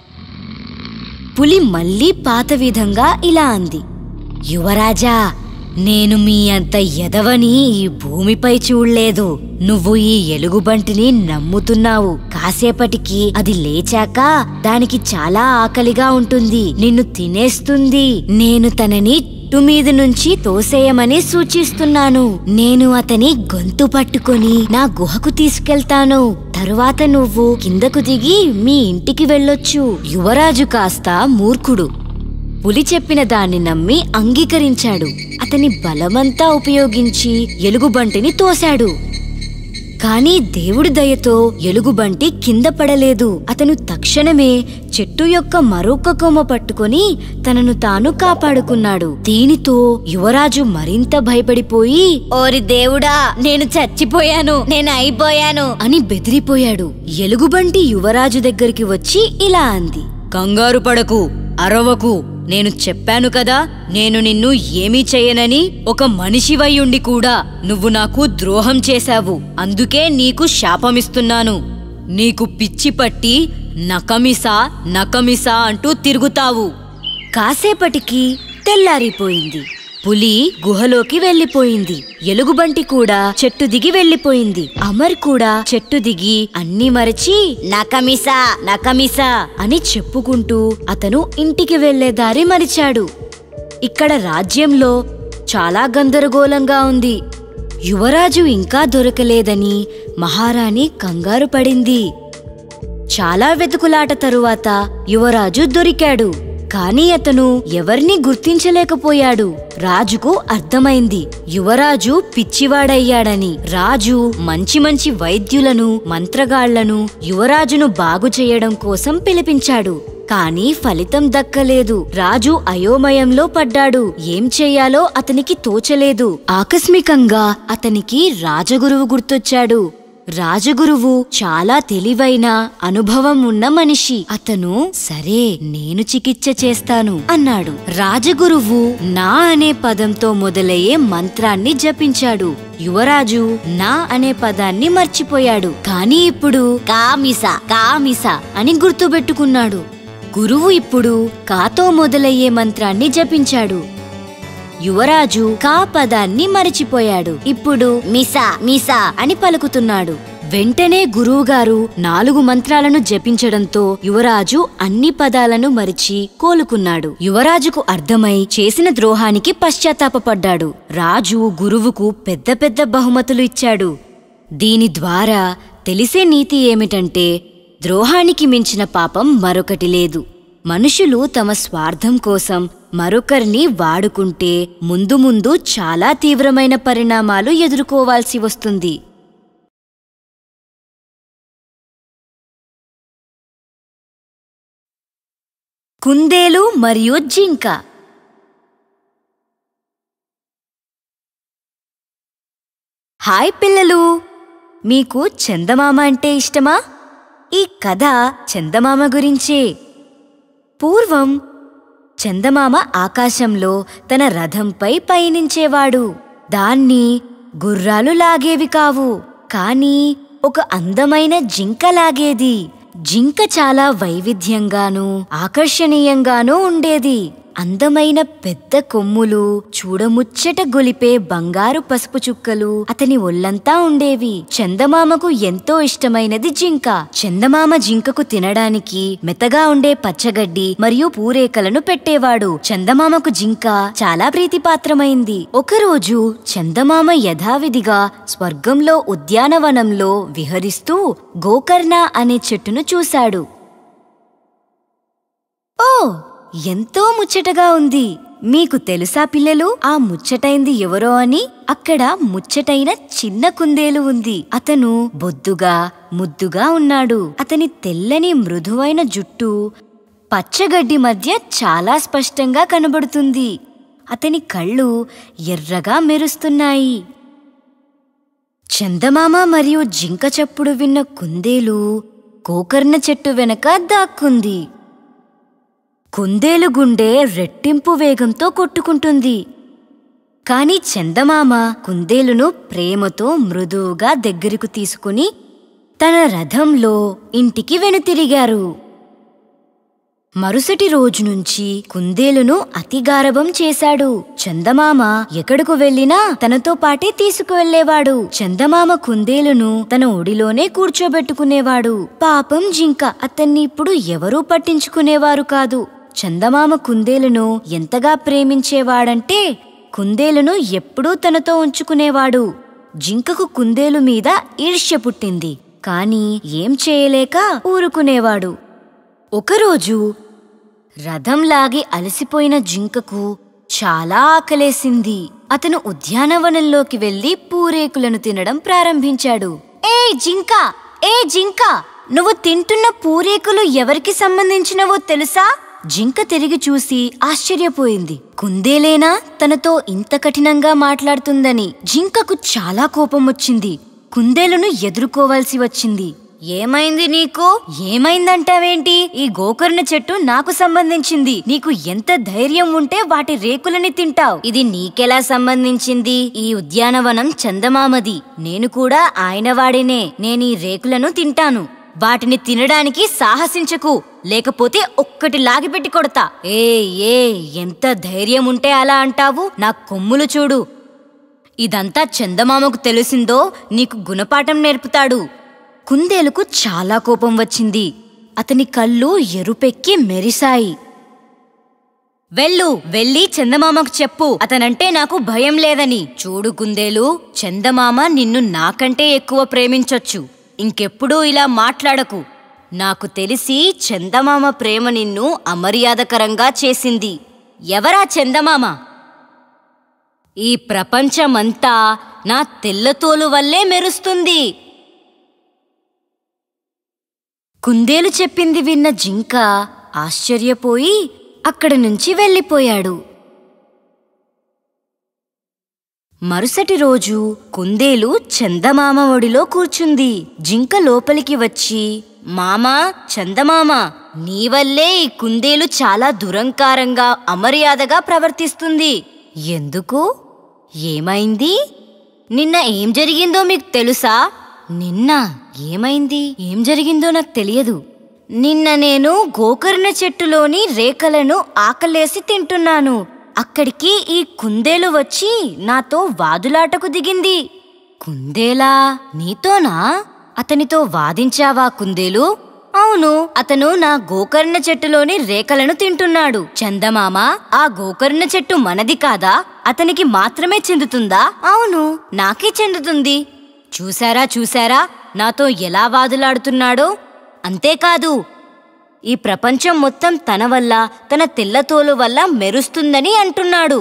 పులి మళ్ళీ పాత విధంగా ఇలా అంది యువరాజా నేను మీ అంత ఎదవని ఈ భూమిపై చూడలేదు నువ్వు ఈ ఎలుగుబంటిని నమ్ముతున్నావు కాసేపటికి అది లేచాక దానికి చాలా ఆకలిగా ఉంటుంది నిన్ను తినేస్తుంది నేను తనని చెట్టు మీద నుంచి తోసేయమని సూచిస్తున్నాను నేను అతని గొంతు పట్టుకొని నా గుహకు తీసుకెళ్తాను తరువాత నువ్వు కిందకు దిగి మీ ఇంటికి వెళ్ళొచ్చు యువరాజు కాస్త మూర్ఖుడు పులి చెప్పిన దాన్ని నమ్మి అంగీకరించాడు అతని బలమంతా ఉపయోగించి ఎలుగుబంటిని తోశాడు కాని దేవుడి దయతో ఎలుగుబంటి కింద పడలేదు అతను తక్షణమే చెట్టు యొక్క మరొక కొమ్మ పట్టుకొని తనను తాను కాపాడుకున్నాడు దీనితో యువరాజు మరింత భయపడిపోయి ఓరి దేవుడా నేను చచ్చిపోయాను నేను అయిపోయాను అని బెదిరిపోయాడు ఎలుగుబంటి యువరాజు దగ్గరికి వచ్చి ఇలా అంది కంగారు పడకు అరవకు నేను చెప్పాను కదా నేను నిన్ను ఏమీ చేయనని ఒక మనిషివై ఉండి కూడా నువ్వు నాకు ద్రోహం చేశావు అందుకే నీకు శాపమిస్తున్నాను నీకు పిచ్చి పట్టి నకమిసా నకమిసా అంటూ తిరుగుతావు కాసేపటికి తెల్లారిపోయింది పులి గుహలోకి వెళ్లిపోయింది ఎలుగుబంటి కూడా చెట్టు దిగి వెళ్లిపోయింది అమర్ కూడా చెట్టు దిగి అన్ని మరచి నకమిసా నకమిసా అని చెప్పుకుంటూ అతను ఇంటికి వెళ్లే దారి మరిచాడు ఇక్కడ రాజ్యంలో చాలా గందరగోళంగా ఉంది యువరాజు ఇంకా దొరకలేదని మహారాణి కంగారు పడింది చాలా వెతుకులాట తరువాత యువరాజు దొరికాడు కాని అతను ఎవరిని గుర్తించలేకపోయాడు రాజుకు అర్థమైంది యువరాజు పిచ్చివాడయ్యాడని రాజు మంచి మంచి వైద్యులను మంత్రగాళ్లను యువరాజును బాగు చేయడం కోసం పిలిపించాడు కానీ ఫలితం దక్కలేదు రాజు అయోమయంలో పడ్డాడు ఏం చేయాలో అతనికి తోచలేదు ఆకస్మికంగా అతనికి రాజగురువు గుర్తొచ్చాడు రాజగురువు చాలా తెలివైన అనుభవం ఉన్న మనిషి అతను సరే నేను చికిత్స చేస్తాను అన్నాడు రాజగురువు నా అనే పదంతో మొదలయ్యే మంత్రాన్ని జపించాడు యువరాజు నా అనే పదాన్ని మర్చిపోయాడు కానీ ఇప్పుడు కామిస కామిస అని గుర్తుపెట్టుకున్నాడు గురువు ఇప్పుడు కాతో మొదలయ్యే మంత్రాన్ని జపించాడు యువరాజు కా పదాన్ని మరిచిపోయాడు ఇప్పుడు మిసా మిసా అని పలుకుతున్నాడు వెంటనే గురువుగారు నాలుగు మంత్రాలను జపించడంతో యువరాజు అన్ని పదాలను మరిచి కోలుకున్నాడు యువరాజుకు అర్థమై చేసిన ద్రోహానికి పశ్చాత్తాపపడ్డాడు రాజు గురువుకు పెద్ద పెద్ద బహుమతులు ఇచ్చాడు దీని ద్వారా తెలిసే నీతి ఏమిటంటే ద్రోహానికి మించిన పాపం మరొకటి లేదు మనుషులు తమ స్వార్థం కోసం మరొకరిని వాడుకుంటే ముందు ముందు చాలా తీవ్రమైన పరిణామాలు ఎదుర్కోవాల్సి వస్తుంది కుందేలు మరియు జింక హాయ్ పిల్లలు మీకు చందమామ అంటే ఇష్టమా ఈ కథ చందమామ గురించే పూర్వం చందమామ ఆకాశంలో తన రథంపై పయనించేవాడు దాన్ని గుర్రాలు లాగేవి కావు కానీ ఒక అందమైన జింక లాగేది జింక చాలా వైవిధ్యంగానూ ఆకర్షణీయంగానూ ఉండేది అందమైన పెద్ద కొమ్ములు చూడముచ్చట గొలిపే బంగారు పసుపు చుక్కలు అతని ఒళ్ళంతా ఉండేవి చందమామకు ఎంతో ఇష్టమైనది జింక చందమామ జింకకు తినడానికి మెత్తగా ఉండే పచ్చగడ్డి మరియు పూరేకలను పెట్టేవాడు చందమామకు జింక చాలా ప్రీతిపాత్రమైంది ఒకరోజు చందమామ యథావిధిగా స్వర్గంలో ఉద్యానవనంలో విహరిస్తూ గోకర్ణ అనే చెట్టును చూశాడు ఓ ఎంతో ముచ్చటగా ఉంది మీకు తెలుసా పిల్లలు ఆ ముచ్చటైంది ఎవరో అని అక్కడ ముచ్చటైన చిన్న కుందేలు ఉంది అతను బొద్దుగా ముద్దుగా ఉన్నాడు అతని తెల్లని మృదువైన జుట్టు పచ్చగడ్డి మధ్య చాలా స్పష్టంగా కనబడుతుంది అతని కళ్ళు ఎర్రగా మెరుస్తున్నాయి చందమామ మరియు జింక చప్పుడు విన్న కుందేలు గోకర్ణ చెట్టు వెనక దాక్కుంది కుందేలు గుండె రెట్టింపు వేగంతో కొట్టుకుంటుంది కాని చందమామ కుందేలును ప్రేమతో మృదువుగా దగ్గరకు తీసుకుని తన రథంలో ఇంటికి వెనుతిరిగారు మరుసటి రోజు నుంచి కుందేలును అతి గారభం చేశాడు చందమామ ఎక్కడకు వెళ్ళినా తనతో పాటే తీసుకువెళ్లేవాడు చందమామ కుందేలును తన ఒడిలోనే కూర్చోబెట్టుకునేవాడు పాపం జింక అతన్ని ఇప్పుడు ఎవరూ పట్టించుకునేవారు కాదు చందమామ కుందేలును ఎంతగా ప్రేమించేవాడంటే కుందేలును ఎప్పుడూ తనతో ఉంచుకునేవాడు జింకకు కుందేలు మీద ఈర్ష్య పుట్టింది కాని ఏం చేయలేక ఊరుకునేవాడు ఒకరోజు రథం లాగి అలసిపోయిన జింకకు చాలా ఆకలేసింది అతను ఉద్యానవనంలోకి వెళ్లి పూరేకులను తినడం ప్రారంభించాడు ఏ జింక ఏ జింక నువ్వు తింటున్న పూరేకులు ఎవరికి సంబంధించినవో తెలుసా జింక తిరిగి చూసి ఆశ్చర్యపోయింది కుందేలేనా తనతో ఇంత కఠినంగా మాట్లాడుతుందని జింకకు చాలా కోపం వచ్చింది కుందేలును ఎదుర్కోవాల్సి వచ్చింది ఏమైంది నీకు ఏమైందంటావేంటి ఈ గోకర్ణ చెట్టు నాకు సంబంధించింది నీకు ఎంత ధైర్యం ఉంటే వాటి రేకులని తింటావు ఇది నీకెలా సంబంధించింది ఈ ఉద్యానవనం చందమామది నేను కూడా ఆయన వాడినే నేను ఈ రేకులను తింటాను వాటిని తినడానికి సాహసించకు లేకపోతే ఒక్కటి లాగిపెట్టి కొడతా ఏ ఏ ఎంత ధైర్యం ఉంటే అలా అంటావు నా కొమ్ములు చూడు ఇదంతా చందమామకు తెలిసిందో నీకు గుణపాఠం నేర్పుతాడు కుందేలుకు చాలా కోపం వచ్చింది అతని కళ్ళు ఎరుపెక్కి మెరిశాయి వెళ్ళు వెళ్ళి చందమామకు చెప్పు అతనంటే నాకు భయం లేదని చూడు కుందేలు చందమామ నిన్ను నాకంటే ఎక్కువ ప్రేమించొచ్చు ఇంకెప్పుడూ ఇలా మాట్లాడకు నాకు తెలిసి చందమామ ప్రేమ నిన్ను అమర్యాదకరంగా చేసింది ఎవరా చందమామ ఈ ప్రపంచమంతా నా తెల్లతోలు వల్లే మెరుస్తుంది కుందేలు చెప్పింది విన్న జింక ఆశ్చర్యపోయి అక్కడి నుంచి వెళ్ళిపోయాడు మరుసటి రోజు కుందేలు చందమామ ఒడిలో కూర్చుంది జింక లోపలికి వచ్చి మామా చందమామ నీ వల్లే ఈ కుందేలు చాలా దురంకారంగా అమర్యాదగా ప్రవర్తిస్తుంది ఎందుకు ఏమైంది నిన్న ఏం జరిగిందో మీకు తెలుసా నిన్న ఏమైంది ఏం జరిగిందో నాకు తెలియదు నిన్న నేను గోకర్ణ చెట్టులోని రేఖలను ఆకలేసి తింటున్నాను అక్కడికి ఈ కుందేలు వచ్చి నాతో వాదులాటకు దిగింది కుందేలా నీతోనా అతనితో వాదించావా కుందేలు అవును అతను నా గోకర్ణ చెట్టులోని రేఖలను తింటున్నాడు చందమామ ఆ గోకర్ణ చెట్టు మనది కాదా అతనికి మాత్రమే చెందుతుందా అవును నాకే చెందుతుంది చూసారా చూసారా నాతో ఎలా వాదులాడుతున్నాడో అంతేకాదు ఈ ప్రపంచం మొత్తం తన వల్ల తన తెల్లతోలు వల్ల మెరుస్తుందని అంటున్నాడు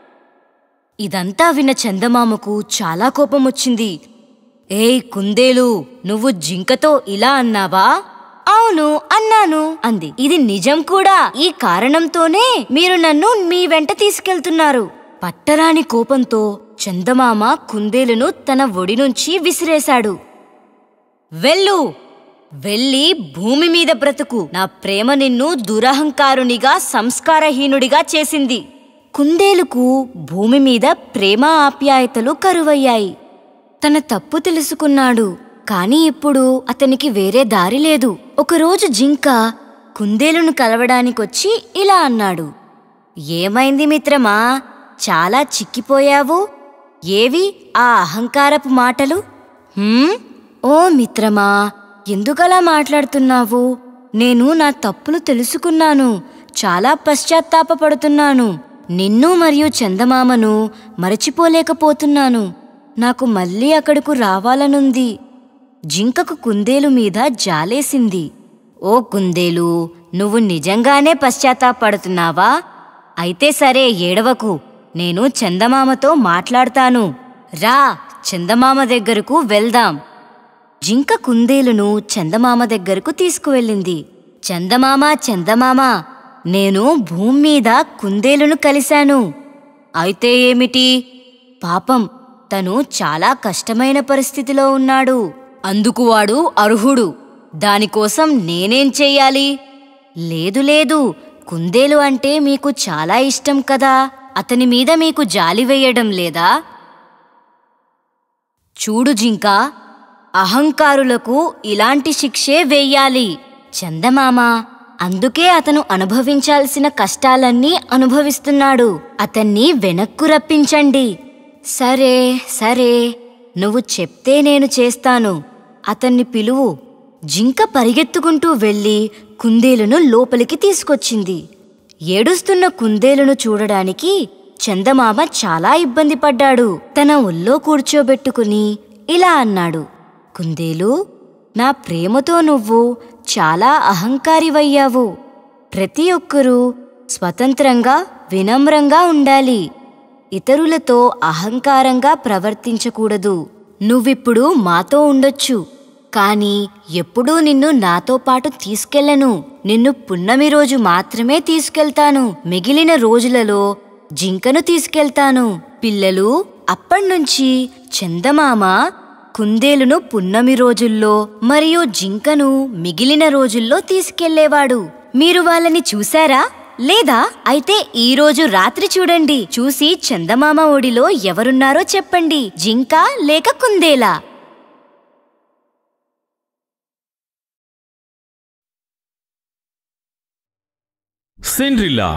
ఇదంతా విన్న చందమామకు చాలా కోపం వచ్చింది ఏయ్ కుందేలు నువ్వు జింకతో ఇలా అన్నావా అవును అన్నాను అంది ఇది నిజం కూడా ఈ కారణంతోనే మీరు నన్ను మీ వెంట తీసుకెళ్తున్నారు పట్టరాని కోపంతో చందమామ కుందేలును తన ఒడి నుంచి విసిరేశాడు వెళ్ళు వెళ్ళి భూమి మీద బ్రతుకు నా ప్రేమ నిన్ను దురహంకారునిగా సంస్కారహీనుడిగా చేసింది కుందేలుకు భూమి మీద ప్రేమ ఆప్యాయతలు కరువయ్యాయి తన తప్పు తెలుసుకున్నాడు కాని ఇప్పుడు అతనికి వేరే దారి లేదు ఒకరోజు జింక కుందేలును కలవడానికొచ్చి ఇలా అన్నాడు ఏమైంది మిత్రమా చాలా చిక్కిపోయావు ఏవి ఆ అహంకారపు మాటలు "హ్మ్? ఓ మిత్రమా ఎందుకలా మాట్లాడుతున్నావు నేను నా తప్పులు తెలుసుకున్నాను చాలా పశ్చాత్తాపపడుతున్నాను నిన్ను మరియు చందమామను మరచిపోలేకపోతున్నాను నాకు మళ్ళీ అక్కడకు రావాలనుంది జింకకు కుందేలు మీద జాలేసింది ఓ కుందేలు నువ్వు నిజంగానే పశ్చాత్తాపడుతున్నావా అయితే సరే ఏడవకు నేను చందమామతో మాట్లాడతాను రా చందమామ దగ్గరకు వెళ్దాం జింక కుందేలును చందమామ దగ్గరకు తీసుకువెళ్ళింది చందమామ చందమామ నేను భూమి మీద కుందేలును కలిశాను అయితే ఏమిటి పాపం తను చాలా కష్టమైన పరిస్థితిలో ఉన్నాడు అందుకు వాడు అర్హుడు దానికోసం నేనేం చెయ్యాలి లేదు లేదు కుందేలు అంటే మీకు చాలా ఇష్టం కదా అతని మీద మీకు జాలి వేయడం లేదా చూడు జింక అహంకారులకు ఇలాంటి శిక్షే వేయాలి చందమామ అందుకే అతను అనుభవించాల్సిన కష్టాలన్నీ అనుభవిస్తున్నాడు అతన్ని వెనక్కు రప్పించండి సరే సరే నువ్వు చెప్తే నేను చేస్తాను అతన్ని పిలువు జింక పరిగెత్తుకుంటూ వెళ్ళి కుందేలును లోపలికి తీసుకొచ్చింది ఏడుస్తున్న కుందేలును చూడడానికి చందమామ చాలా ఇబ్బంది పడ్డాడు తన ఒళ్ళో కూర్చోబెట్టుకుని ఇలా అన్నాడు కుందేలు నా ప్రేమతో నువ్వు చాలా అహంకారివయ్యావు ప్రతి ఒక్కరూ స్వతంత్రంగా వినమ్రంగా ఉండాలి ఇతరులతో అహంకారంగా ప్రవర్తించకూడదు నువ్విప్పుడు మాతో ఉండొచ్చు కాని ఎప్పుడూ నిన్ను నాతో పాటు తీసుకెళ్లను నిన్ను పున్నమి రోజు మాత్రమే తీసుకెళ్తాను మిగిలిన రోజులలో జింకను తీసుకెళ్తాను పిల్లలు అప్పణ్నుంచి చందమామ కుందేలును పున్నమి రోజుల్లో మరియు జింకను మిగిలిన రోజుల్లో తీసుకెళ్లేవాడు మీరు వాళ్ళని చూశారా లేదా అయితే ఈ రోజు రాత్రి చూడండి చూసి చందమామ ఒడిలో ఎవరున్నారో చెప్పండి జింక లేక కుందేలా సెండ్రిల్లా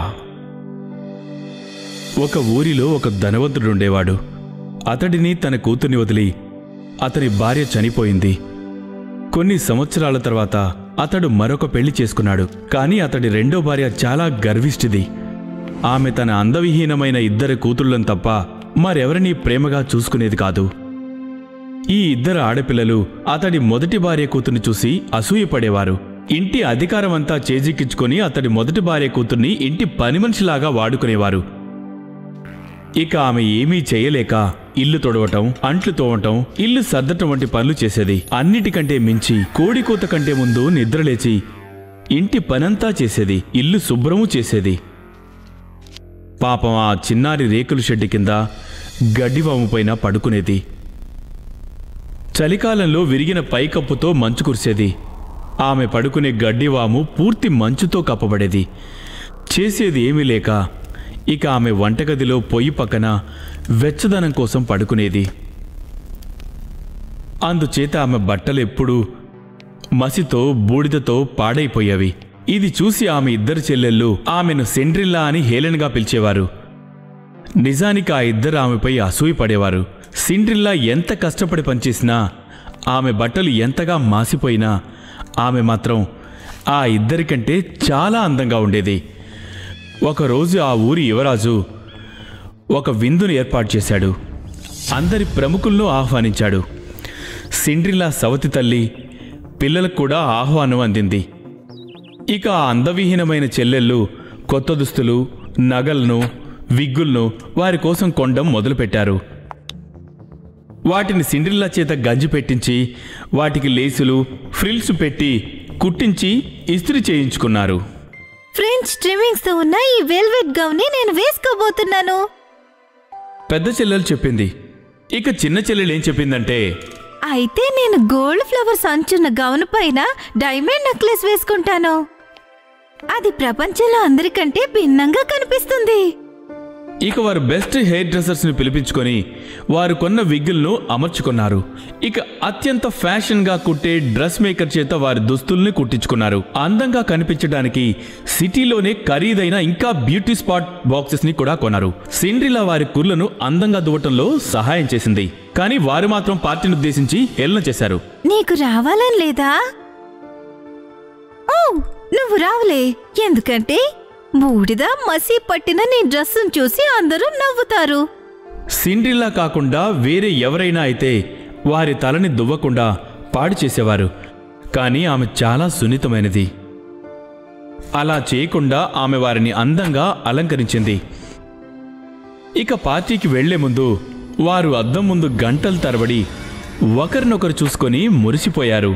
ఒక ఊరిలో ఒక ధనవంతుడు ఉండేవాడు అతడిని తన కూతుర్ని వదిలి అతని భార్య చనిపోయింది కొన్ని సంవత్సరాల తర్వాత అతడు మరొక పెళ్లి చేసుకున్నాడు కానీ అతడి రెండో భార్య చాలా గర్విష్ఠిది ఆమె తన అందవిహీనమైన ఇద్దరు కూతుళ్ళను తప్ప మరెవరినీ ప్రేమగా చూసుకునేది కాదు ఈ ఇద్దరు ఆడపిల్లలు అతడి మొదటి భార్య కూతుర్ని చూసి అసూయపడేవారు ఇంటి అధికారమంతా చేజిక్కించుకొని అతడి మొదటి భార్య కూతుర్ని ఇంటి పని మనిషిలాగా వాడుకునేవారు ఇక ఆమె ఏమీ చేయలేక ఇల్లు తొడవటం అంట్లు తోవటం ఇల్లు సర్దటం వంటి పనులు చేసేది అన్నిటికంటే మించి కోడికూత కంటే ముందు నిద్రలేచి ఇంటి పనంతా చేసేది ఇల్లు శుభ్రము చేసేది పాపం ఆ చిన్నారి రేకుల షెడ్డు కింద గడ్డివాము పైన పడుకునేది చలికాలంలో విరిగిన పైకప్పుతో మంచు కురిసేది ఆమె పడుకునే గడ్డివాము పూర్తి మంచుతో కప్పబడేది చేసేది ఏమీ లేక ఇక ఆమె వంటగదిలో పొయ్యి పక్కన వెచ్చదనం కోసం పడుకునేది అందుచేత ఆమె బట్టలు ఎప్పుడూ మసితో బూడిదతో పాడైపోయేవి ఇది చూసి ఆమె ఇద్దరు చెల్లెళ్ళు ఆమెను సెండ్రిల్లా అని హేళనగా పిలిచేవారు నిజానికి ఆ ఇద్దరు ఆమెపై అసూయపడేవారు సిండ్రిల్లా ఎంత కష్టపడి పనిచేసినా ఆమె బట్టలు ఎంతగా మాసిపోయినా ఆమె మాత్రం ఆ ఇద్దరికంటే చాలా అందంగా ఉండేది ఒకరోజు ఆ ఊరి యువరాజు ఒక విందును ఏర్పాటు చేశాడు అందరి ప్రముఖులను ఆహ్వానించాడు సిండ్రిల్లా సవతి తల్లి పిల్లలకు కూడా ఆహ్వానం అందింది ఇక ఆ అందవిహీనమైన చెల్లెళ్ళు కొత్త దుస్తులు నగలను విగ్గులను వారి కోసం కొండం మొదలుపెట్టారు వాటిని సిండ్రిల్లా చేత గంజి పెట్టించి వాటికి లేసులు ఫ్రిల్స్ పెట్టి కుట్టించి ఇస్త్రీ చేయించుకున్నారు ఫ్రెంచ్ ట్రిమ్మింగ్స్ తో ఉన్న ఈ వెల్వెట్ గౌన్ ని నేను వేసుకోబోతున్నాను పెద్ద చెల్లెలు చెప్పింది ఇక చిన్న చెల్లెలు ఏం చెప్పిందంటే అయితే నేను గోల్డ్ ఫ్లవర్స్ అంచున్న గౌన్ పైన డైమండ్ నెక్లెస్ వేసుకుంటాను అది ప్రపంచంలో అందరికంటే భిన్నంగా కనిపిస్తుంది ఇక వారు బెస్ట్ హెయిర్ డ్రెస్సర్స్ని పిలిపించుకొని వారు కొన్న విగ్గులను అమర్చుకున్నారు ఇక అత్యంత ఫ్యాషన్గా కుట్టే డ్రెస్ మేకర్ చేత వారి దుస్తుల్ని కుట్టించుకున్నారు అందంగా కనిపించడానికి సిటీలోనే ఖరీదైన ఇంకా బ్యూటీ స్పాట్ బాక్సెస్ ని కూడా కొన్నారు సిండ్రిలా వారి కుర్లను అందంగా దువ్వటంలో సహాయం చేసింది కానీ వారు మాత్రం పార్టీని ఉద్దేశించి హేళన చేశారు నీకు రావాలని లేదా ఓ నువ్వు రావులే ఎందుకంటే బూడిద మసి పట్టిన నీ డ్రెస్సును చూసి అందరూ నవ్వుతారు సిండ్రిల్లా కాకుండా వేరే ఎవరైనా అయితే వారి తలని దువ్వకుండా పాడు చేసేవారు కానీ ఆమె చాలా సున్నితమైనది అలా చేయకుండా ఆమె వారిని అందంగా అలంకరించింది ఇక పార్టీకి వెళ్లే ముందు వారు అద్దం ముందు గంటల తరబడి ఒకరినొకరు చూసుకొని మురిసిపోయారు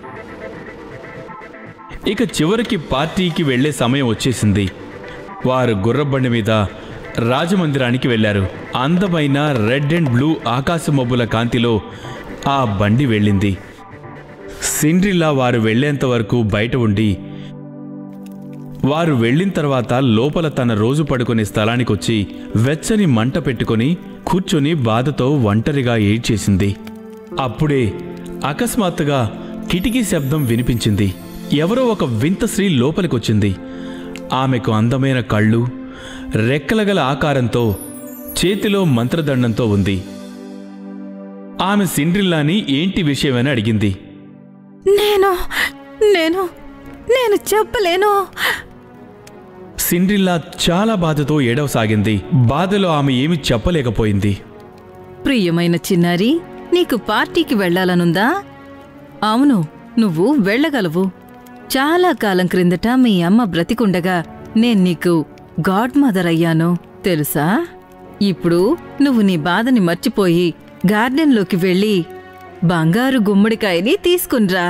ఇక చివరికి పార్టీకి వెళ్లే సమయం వచ్చేసింది వారు గుర్రబండి మీద రాజమందిరానికి వెళ్లారు అందమైన రెడ్ అండ్ బ్లూ ఆకాశ మబ్బుల కాంతిలో ఆ బండి వెళ్ళింది సిండ్రిల్లా వారు వెళ్లేంత వరకు బయట ఉండి వారు వెళ్ళిన తర్వాత లోపల తన రోజు పడుకునే స్థలానికొచ్చి వెచ్చని మంట పెట్టుకొని కూర్చొని బాధతో ఒంటరిగా ఏడ్చేసింది అప్పుడే అకస్మాత్తుగా కిటికీ శబ్దం వినిపించింది ఎవరో ఒక వింత స్త్రీ లోపలికొచ్చింది ఆమెకు అందమైన కళ్ళు రెక్కలగల ఆకారంతో చేతిలో మంత్రదండంతో ఉంది ఆమె సిండ్రిల్లాని ఏంటి విషయమని అడిగింది నేను నేను నేను చెప్పలేను సిండ్రిల్లా చాలా బాధతో ఏడవసాగింది బాధలో ఆమె ఏమి చెప్పలేకపోయింది ప్రియమైన చిన్నారి నీకు పార్టీకి వెళ్ళాలనుందా అవును నువ్వు వెళ్ళగలవు చాలా కాలం క్రిందట మీ అమ్మ బ్రతికుండగా నేను నీకు గాడ్ మదర్ అయ్యాను తెలుసా ఇప్పుడు నువ్వు నీ బాధని మర్చిపోయి గార్డెన్లోకి వెళ్ళి బంగారు గుమ్మడికాయని తీసుకున్రా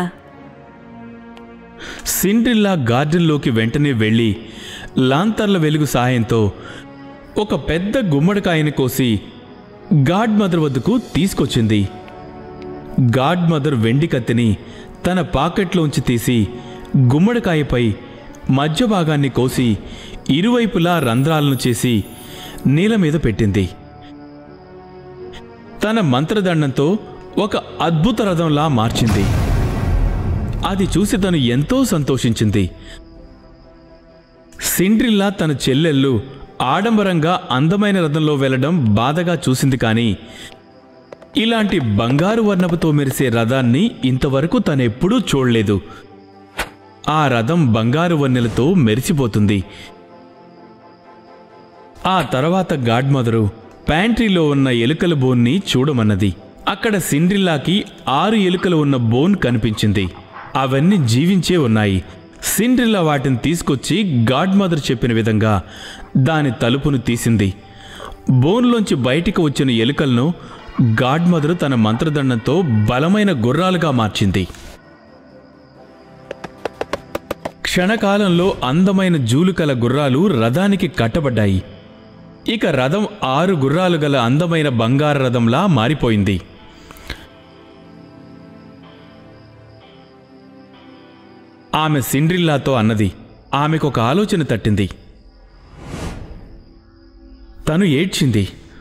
సిండ్రిల్లా గార్డెన్లోకి వెంటనే వెళ్ళి లాంతర్ల వెలుగు సాయంతో ఒక పెద్ద గుమ్మడికాయని కోసి గాడ్ మదర్ వద్దకు తీసుకొచ్చింది గాడ్ మదర్ వెండి కత్తిని తన పాకెట్లోంచి తీసి గుమ్మడికాయపై మధ్య భాగాన్ని కోసి ఇరువైపులా రంధ్రాలను చేసి నీల మీద పెట్టింది తన మంత్రదండంతో ఒక అద్భుత రథంలా మార్చింది అది చూసి తను ఎంతో సంతోషించింది సిండ్రిల్లా తన చెల్లెళ్ళు ఆడంబరంగా అందమైన రథంలో వెళ్ళడం బాధగా చూసింది కానీ ఇలాంటి బంగారు వర్ణపుతో మెరిసే రథాన్ని ఇంతవరకు తనెప్పుడూ చూడలేదు ఆ రథం బంగారు వన్నెలతో మెరిసిపోతుంది ఆ తర్వాత గాడ్ మదరు ప్యాంట్రీలో ఉన్న ఎలుకల బోన్ని చూడమన్నది అక్కడ సిండ్రిల్లాకి ఆరు ఎలుకలు ఉన్న బోన్ కనిపించింది అవన్నీ జీవించే ఉన్నాయి సిండ్రిల్లా వాటిని తీసుకొచ్చి గాడ్ మదర్ చెప్పిన విధంగా దాని తలుపును తీసింది బోన్లోంచి బయటికి వచ్చిన ఎలుకలను గాడ్ మదరు తన మంత్రదండంతో బలమైన గుర్రాలుగా మార్చింది క్షణకాలంలో అందమైన జూలుకల గుర్రాలు రథానికి కట్టబడ్డాయి ఇక రథం ఆరు గుర్రాలు గల అందమైన బంగారు రథంలా మారిపోయింది ఆమె సిండ్రిల్లాతో అన్నది ఆమెకు ఒక ఆలోచన తట్టింది తను ఏడ్చింది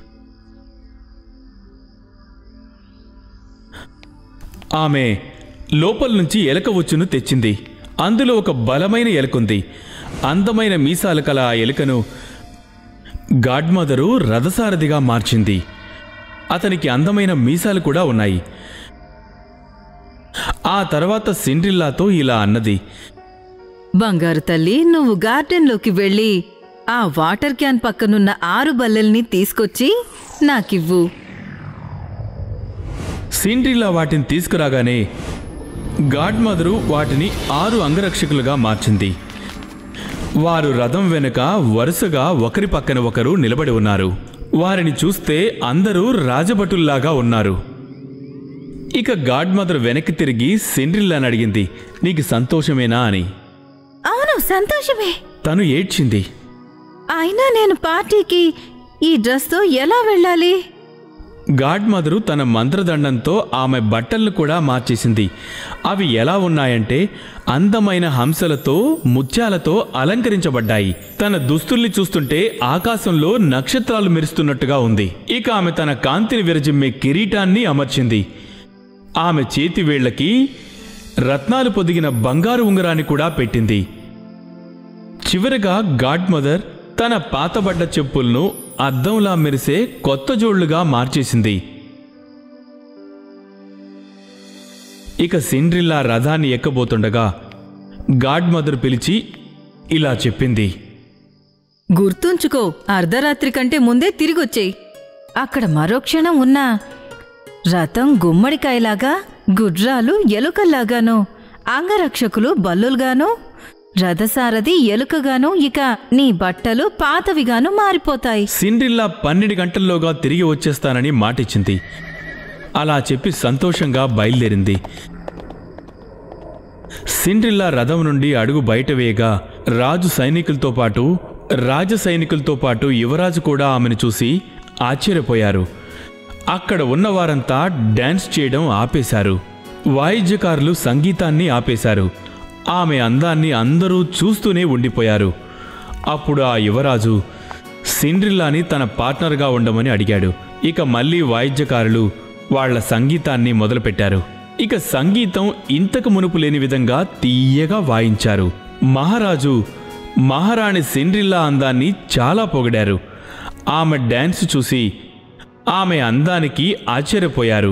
ఆమె లోపల నుంచి ఎలక వచ్చును తెచ్చింది అందులో ఒక బలమైన ఎలుకుంది అందమైన మీసాలు కల ఆ ఎలుకను గాడ్మదరు రథసారథిగా మార్చింది అతనికి అందమైన మీసాలు కూడా ఉన్నాయి ఆ తర్వాత సిండ్రిల్లాతో ఇలా అన్నది బంగారు తల్లి నువ్వు గార్డెన్లోకి వెళ్ళి ఆ వాటర్ క్యాన్ పక్కనున్న ఆరు బల్లెల్ని తీసుకొచ్చి నాకివ్వు సిండ్రిల్లా వాటిని తీసుకురాగానే గాడ్మదరు వాటిని ఆరు అంగరక్షకులుగా మార్చింది వారు రథం వెనుక వరుసగా ఒకరి పక్కన ఒకరు నిలబడి ఉన్నారు వారిని చూస్తే అందరూ రాజభటుల్లాగా ఉన్నారు ఇక గాడ్మదర్ వెనక్కి తిరిగి సిండ్రిల్లాని అడిగింది నీకు సంతోషమేనా అని అవును సంతోషమే తను ఏడ్చింది అయినా నేను పార్టీకి ఈ డ్రెస్తో ఎలా వెళ్ళాలి గాడ్ మదరు తన మంత్రదండంతో ఆమె బట్టలను కూడా మార్చేసింది అవి ఎలా ఉన్నాయంటే అందమైన హంసలతో ముత్యాలతో అలంకరించబడ్డాయి తన దుస్తుల్ని చూస్తుంటే ఆకాశంలో నక్షత్రాలు మెరుస్తున్నట్టుగా ఉంది ఇక ఆమె తన కాంతిని విరజిమ్మే కిరీటాన్ని అమర్చింది ఆమె చేతి వేళ్లకి రత్నాలు పొదిగిన బంగారు ఉంగరాన్ని కూడా పెట్టింది చివరగా గాడ్ మదర్ తన పాతబడ్డ చెప్పులను అద్దంలా మెరిసే కొత్త జోళ్లుగా మార్చేసింది ఇక సిండ్రిల్లా రథాన్ని ఎక్కబోతుండగా గాడ్ మదర్ పిలిచి ఇలా చెప్పింది గుర్తుంచుకో అర్ధరాత్రి కంటే ముందే తిరిగొచ్చేయి అక్కడ మరో క్షణం ఉన్నా రథం గుమ్మడికాయలాగా గుడ్రాలు ఎలుకల్లాగాను అంగరక్షకులు బల్లులుగాను రథసారథి ఎలుకగాను ఇక నీ బట్టలు పాతవిగాను మారిపోతాయి సిండ్రిల్లా పన్నెండు గంటల్లోగా తిరిగి వచ్చేస్తానని మాటిచ్చింది అలా చెప్పి సంతోషంగా బయలుదేరింది సిండ్రిల్లా రథం నుండి అడుగు బయట వేయగా రాజు సైనికులతో పాటు రాజ సైనికులతో పాటు యువరాజు కూడా ఆమెను చూసి ఆశ్చర్యపోయారు అక్కడ ఉన్నవారంతా డాన్స్ చేయడం ఆపేశారు వాయిద్యకారులు సంగీతాన్ని ఆపేశారు ఆమె అందాన్ని అందరూ చూస్తూనే ఉండిపోయారు అప్పుడు ఆ యువరాజు సిండ్రిల్లాని తన పార్ట్నర్గా ఉండమని అడిగాడు ఇక మళ్ళీ వాయిద్యకారులు వాళ్ళ సంగీతాన్ని మొదలుపెట్టారు ఇక సంగీతం ఇంతకు మునుపు లేని విధంగా తీయగా వాయించారు మహారాజు మహారాణి సిండ్రిల్లా అందాన్ని చాలా పొగిడారు ఆమె డ్యాన్స్ చూసి ఆమె అందానికి ఆశ్చర్యపోయారు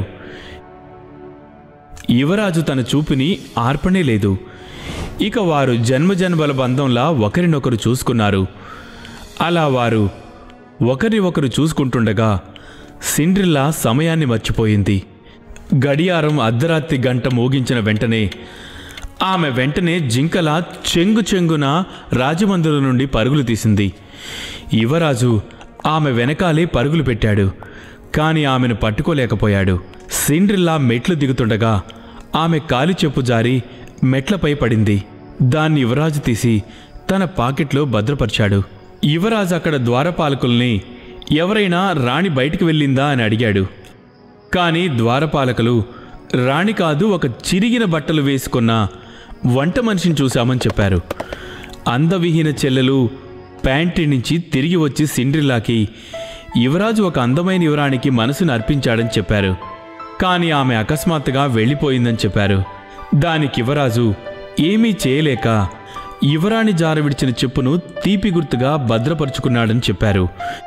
యువరాజు తన చూపుని ఆర్పనే లేదు ఇక వారు జన్మజన్మల బంధంలా ఒకరినొకరు చూసుకున్నారు అలా వారు ఒకరి ఒకరు చూసుకుంటుండగా సిండ్రిల్లా సమయాన్ని మర్చిపోయింది గడియారం అర్ధరాత్రి గంట మోగించిన వెంటనే ఆమె వెంటనే జింకల చెంగు చెంగున రాజమందిరం నుండి పరుగులు తీసింది యువరాజు ఆమె వెనకాలే పరుగులు పెట్టాడు కాని ఆమెను పట్టుకోలేకపోయాడు సిండ్రిల్లా మెట్లు దిగుతుండగా ఆమె కాలి చెప్పు జారి మెట్లపై పడింది దాన్ని యువరాజు తీసి తన పాకెట్లో భద్రపరిచాడు యువరాజు అక్కడ ద్వారపాలకుల్ని ఎవరైనా రాణి బయటికి వెళ్ళిందా అని అడిగాడు కానీ ద్వారపాలకులు రాణి కాదు ఒక చిరిగిన బట్టలు వేసుకున్న వంట మనిషిని చూశామని చెప్పారు అందవిహీన చెల్లెలు ప్యాంటీ నుంచి తిరిగి వచ్చి సిండ్రిల్లాకి యువరాజు ఒక అందమైన యువరానికి మనసును అర్పించాడని చెప్పారు కానీ ఆమె అకస్మాత్తుగా వెళ్ళిపోయిందని చెప్పారు దానికి యువరాజు ఏమీ చేయలేక యువరాణి జార విడిచిన చెప్పును తీపి గుర్తుగా భద్రపరుచుకున్నాడని చెప్పారు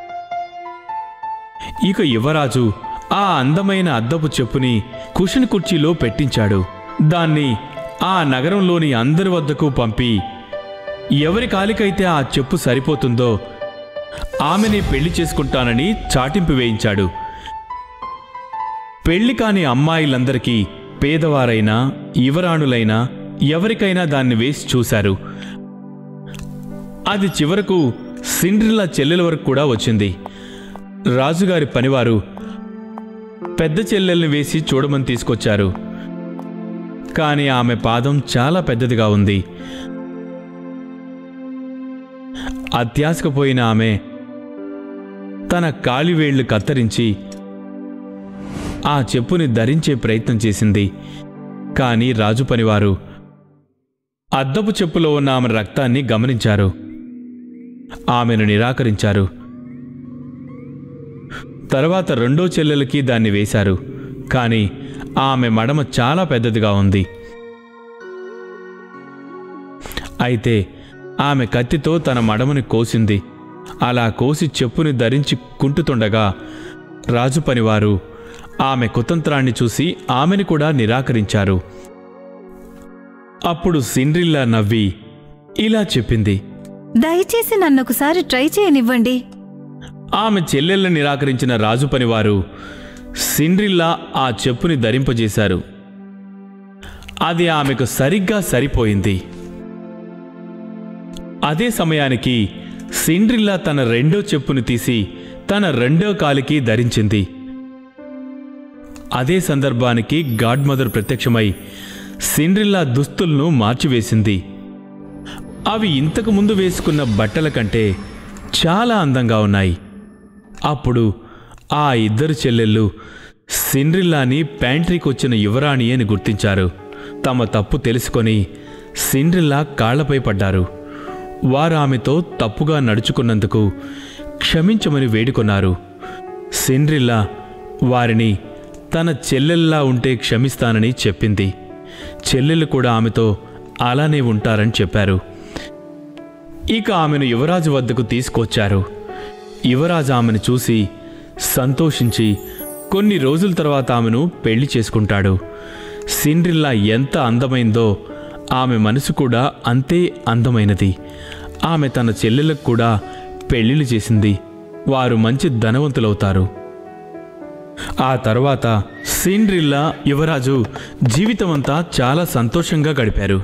ఇక యువరాజు ఆ అందమైన అద్దపు చెప్పుని కుషన్ కుర్చీలో పెట్టించాడు దాన్ని ఆ నగరంలోని అందరి వద్దకు పంపి ఎవరి కాలికైతే ఆ చెప్పు సరిపోతుందో ఆమెనే పెళ్లి చేసుకుంటానని చాటింపు వేయించాడు పెళ్లి కాని అమ్మాయిలందరికీ పేదవారైనా యువరాణులైనా ఎవరికైనా దాన్ని వేసి చూశారు అది చివరకు సిండ్రిల్లా చెల్లెల వరకు కూడా వచ్చింది రాజుగారి పనివారు పెద్ద చెల్లెల్ని వేసి చూడమని తీసుకొచ్చారు కానీ ఆమె పాదం చాలా పెద్దదిగా ఉంది అత్యాసకపోయిన ఆమె తన కాలివేళ్లు కత్తరించి ఆ చెప్పుని ధరించే ప్రయత్నం చేసింది కానీ రాజు పనివారు అద్దపు చెప్పులో ఉన్న ఆమె రక్తాన్ని గమనించారు ఆమెను నిరాకరించారు తర్వాత రెండో చెల్లెలకి దాన్ని వేశారు కానీ ఆమె మడమ చాలా పెద్దదిగా ఉంది అయితే ఆమె కత్తితో తన మడమని కోసింది అలా కోసి చెప్పుని ధరించి కుంటుతుండగా రాజు పనివారు ఆమె కుతంత్రాన్ని చూసి ఆమెను కూడా నిరాకరించారు అప్పుడు సిండ్రిల్లా నవ్వి ఇలా చెప్పింది దయచేసి నన్ను ఒకసారి ట్రై చేయనివ్వండి ఆమె చెల్లెల్ని నిరాకరించిన రాజు పనివారు సిండ్రిల్లా ఆ చెప్పుని ధరింపజేశారు అది ఆమెకు సరిగ్గా సరిపోయింది అదే సమయానికి సిండ్రిల్లా తన రెండో చెప్పుని తీసి తన రెండో కాలికి ధరించింది అదే సందర్భానికి గాడ్ మదర్ ప్రత్యక్షమై సిండ్రిల్లా దుస్తులను మార్చివేసింది అవి ఇంతకు ముందు వేసుకున్న బట్టల కంటే చాలా అందంగా ఉన్నాయి అప్పుడు ఆ ఇద్దరు చెల్లెళ్ళు సిండ్రిల్లాని ప్యాంట్రీకి వచ్చిన యువరాణి అని గుర్తించారు తమ తప్పు తెలుసుకొని సిండ్రిల్లా కాళ్లపై పడ్డారు వారు ఆమెతో తప్పుగా నడుచుకున్నందుకు క్షమించమని వేడుకొన్నారు సిండ్రిల్లా వారిని తన చెల్లెల్లా ఉంటే క్షమిస్తానని చెప్పింది చెల్లెలు కూడా ఆమెతో అలానే ఉంటారని చెప్పారు ఇక ఆమెను యువరాజు వద్దకు తీసుకొచ్చారు యువరాజు ఆమెను చూసి సంతోషించి కొన్ని రోజుల తర్వాత ఆమెను పెళ్లి చేసుకుంటాడు సిండ్రిల్లా ఎంత అందమైందో ఆమె మనసు కూడా అంతే అందమైనది ఆమె తన చెల్లెలకు కూడా పెళ్లిళ్ళు చేసింది వారు మంచి ధనవంతులవుతారు ఆ తర్వాత సిండ్రిల్లా యువరాజు జీవితమంతా చాలా సంతోషంగా గడిపారు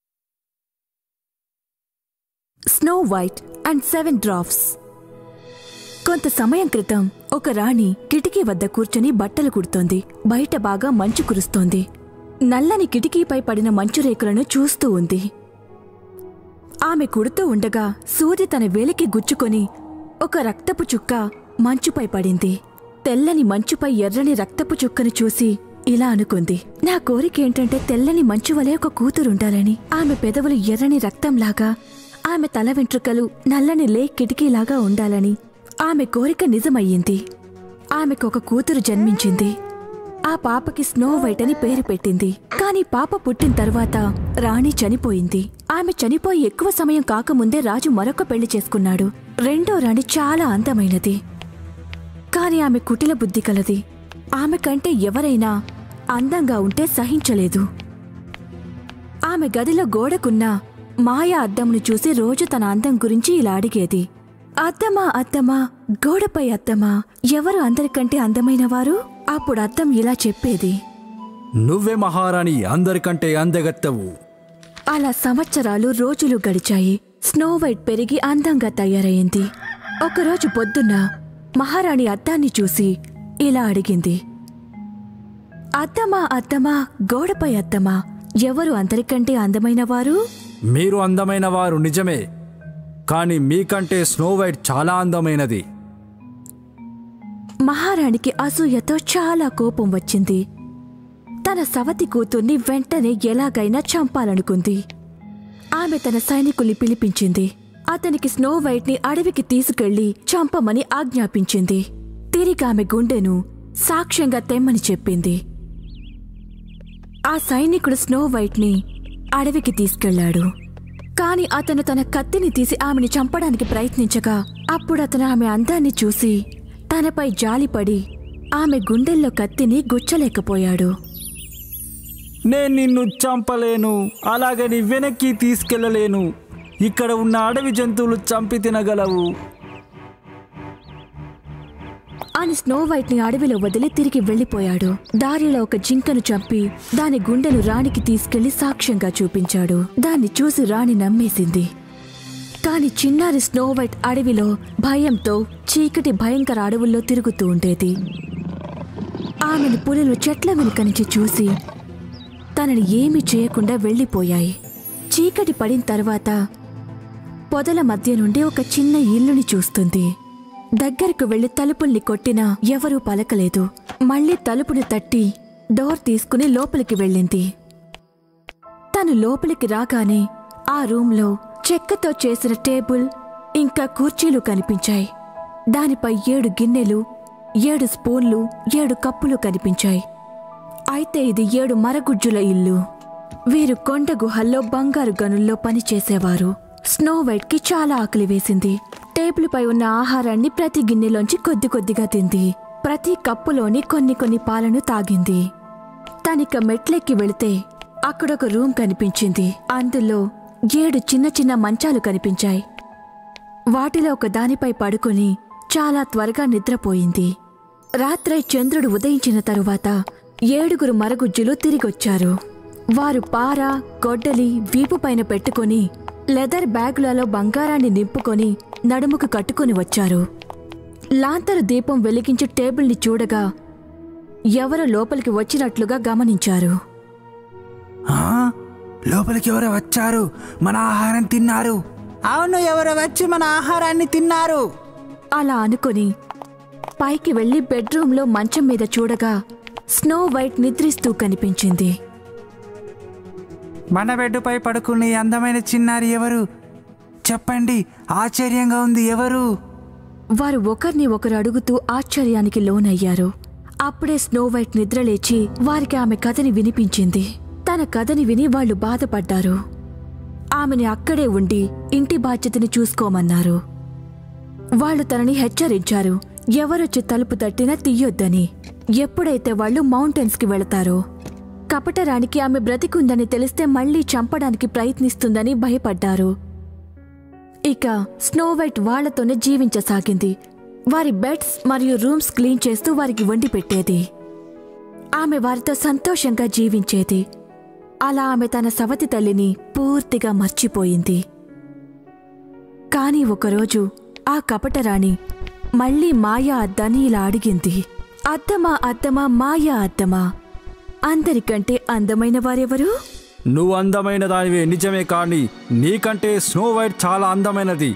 Snow White and seven dwarfs కొంత సమయం క్రితం ఒక రాణి కిటికీ వద్ద కూర్చొని బట్టలు కుడుతోంది బయట బాగా మంచు కురుస్తోంది నల్లని కిటికీపై పడిన మంచు రేకులను చూస్తూ ఉంది ఆమె కుడుతూ ఉండగా సూది తన వేలికి గుచ్చుకొని ఒక రక్తపు చుక్క మంచుపై పడింది తెల్లని మంచుపై ఎర్రని రక్తపు చుక్కను చూసి ఇలా అనుకుంది నా కోరికేంటంటే తెల్లని మంచు వలె ఒక కూతురుండాలని ఆమె పెదవులు ఎర్రని రక్తంలాగా ఆమె తల వెంట్రుకలు నల్లని లే కిటికీలాగా ఉండాలని ఆమె కోరిక నిజమయ్యింది ఆమెకు ఒక కూతురు జన్మించింది ఆ పాపకి స్నో వైట్ అని పేరు పెట్టింది కాని పాప పుట్టిన తర్వాత రాణి చనిపోయింది ఆమె చనిపోయి ఎక్కువ సమయం కాకముందే రాజు మరొక పెళ్లి చేసుకున్నాడు రెండో రాణి చాలా అందమైనది కాని ఆమె కుటిల బుద్ధి కలది ఆమె కంటే ఎవరైనా అందంగా ఉంటే సహించలేదు ఆమె గదిలో గోడకున్న మాయా అద్దంను చూసి రోజు తన అందం గురించి ఇలా అడిగేది అద్దమా అద్దమా గోడపై అద్దమా ఎవరు అందరికంటే అందమైన వారు అప్పుడు అద్దం ఇలా చెప్పేది నువ్వే మహారాణి అందరికంటే అందగత్తవు అలా సంవత్సరాలు రోజులు గడిచాయి స్నో వైట్ పెరిగి అందంగా తయారయింది ఒకరోజు పొద్దున్న మహారాణి అద్దాన్ని చూసి ఇలా అడిగింది అద్దమా అద్దమా గోడపై అద్దమా ఎవరు అందరికంటే అందమైన వారు మీరు అందమైన వారు నిజమే కానీ మీకంటే స్నో వైట్ చాలా అందమైనది మహారాణికి అసూయతో చాలా కోపం వచ్చింది తన సవతి కూతుర్ని వెంటనే ఎలాగైనా చంపాలనుకుంది ఆమె తన సైనికుల్ని పిలిపించింది అతనికి స్నో వైట్ ని అడవికి తీసుకెళ్లి చంపమని ఆజ్ఞాపించింది తిరిగి ఆమె గుండెను సాక్ష్యంగా తెమ్మని చెప్పింది ఆ సైనికుడు స్నో వైట్ ని అడవికి తీసుకెళ్లాడు కాని అతను తన కత్తిని తీసి ఆమెని చంపడానికి ప్రయత్నించగా అప్పుడు అతను ఆమె అందాన్ని చూసి తనపై జాలిపడి ఆమె గుండెల్లో కత్తిని గుచ్చలేకపోయాడు నేను నిన్ను చంపలేను అలాగని వెనక్కి తీసుకెళ్ళలేను ఇక్కడ ఉన్న అడవి జంతువులు చంపి తినగలవు అని స్నో వైట్ ని అడవిలో వదిలి తిరిగి వెళ్లిపోయాడు దారిలో ఒక జింకను చంపి దాని గుండెను రాణికి తీసుకెళ్లి సాక్ష్యంగా చూపించాడు దాన్ని చూసి రాణి నమ్మేసింది కాని చిన్నారి స్నో వైట్ అడవిలో భయంతో చీకటి భయంకర అడవుల్లో తిరుగుతూ ఉండేది ఆమెను పులులు చెట్ల వెనుక నుంచి చూసి తనని ఏమీ చేయకుండా వెళ్ళిపోయాయి చీకటి పడిన తర్వాత పొదల మధ్య నుండి ఒక చిన్న ఇల్లుని చూస్తుంది దగ్గరకు వెళ్లి తలుపుల్ని కొట్టినా ఎవరూ పలకలేదు మళ్ళీ తలుపుని తట్టి డోర్ తీసుకుని లోపలికి వెళ్ళింది తను లోపలికి రాగానే ఆ రూంలో చెక్కతో చేసిన టేబుల్ ఇంకా కుర్చీలు కనిపించాయి దానిపై ఏడు గిన్నెలు ఏడు స్పూన్లు ఏడు కప్పులు కనిపించాయి అయితే ఇది ఏడు మరగుజ్జుల ఇల్లు వీరు కొండ గుహల్లో బంగారు గనుల్లో పనిచేసేవారు స్నో వైట్ కి చాలా ఆకలి వేసింది టేబుల్ పై ఉన్న ఆహారాన్ని ప్రతి గిన్నెలోంచి కొద్ది కొద్దిగా తింది ప్రతి కప్పులోని కొన్ని కొన్ని పాలను తాగింది తనిక మెట్లెక్కి వెళితే అక్కడొక రూమ్ కనిపించింది అందులో ఏడు చిన్న చిన్న మంచాలు కనిపించాయి వాటిలో ఒక దానిపై పడుకొని చాలా త్వరగా నిద్రపోయింది రాత్రై చంద్రుడు ఉదయించిన తరువాత ఏడుగురు మరగుజ్జులు తిరిగొచ్చారు వారు పార గొడ్డలి వీపు పైన పెట్టుకొని లెదర్ బ్యాగులలో బంగారాన్ని నింపుకొని నడుముకు కట్టుకొని వచ్చారు లాంతరు దీపం వెలిగించి టేబుల్ని చూడగా ఎవరో లోపలికి వచ్చినట్లుగా గమనించారు ఆ? లోపలికి ఎవరో వచ్చారు మన ఆహారం తిన్నారు అవును ఎవరో వచ్చి మన ఆహారాన్ని తిన్నారు అలా అనుకుని పైకి వెళ్లి బెడ్రూంలో మంచం మీద చూడగా స్నో వైట్ నిద్రిస్తూ కనిపించింది మన బెడ్డుపై పడుకునే ఈ అందమైన చిన్నారి ఎవరు చెప్పండి ఆశ్చర్యంగా ఉంది ఎవరు వారు ఒకరిని ఒకరు అడుగుతూ ఆశ్చర్యానికి లోనయ్యారు అప్పుడే స్నో వైట్ నిద్రలేచి వారికి ఆమె కథని వినిపించింది తన కథని విని వాళ్ళు బాధపడ్డారు ఆమెని అక్కడే ఉండి ఇంటి బాధ్యతని చూసుకోమన్నారు వాళ్ళు తనని హెచ్చరించారు ఎవరొచ్చి తలుపు తట్టినా తీయొద్దని ఎప్పుడైతే వాళ్ళు మౌంటైన్స్ కి వెళతారో కపటరానికి ఆమె బ్రతికుందని తెలిస్తే మళ్ళీ చంపడానికి ప్రయత్నిస్తుందని భయపడ్డారు ఇక స్నో వైట్ వాళ్లతోనే జీవించసాగింది వారి బెడ్స్ మరియు రూమ్స్ క్లీన్ చేస్తూ వారికి వండి పెట్టేది ఆమె వారితో సంతోషంగా జీవించేది అలా ఆమె తన సవతి తల్లిని పూర్తిగా మర్చిపోయింది కాని ఒకరోజు ఆ కపటరాణి మళ్ళీ మాయా అద్దాన్ని ఇలా అడిగింది అద్దమా అద్దమా మాయా అద్దమా అందరికంటే అందమైన వారెవరు నువ్వు అందమైన దానివే నిజమే కానీ నీకంటే స్నో వైట్ చాలా అందమైనది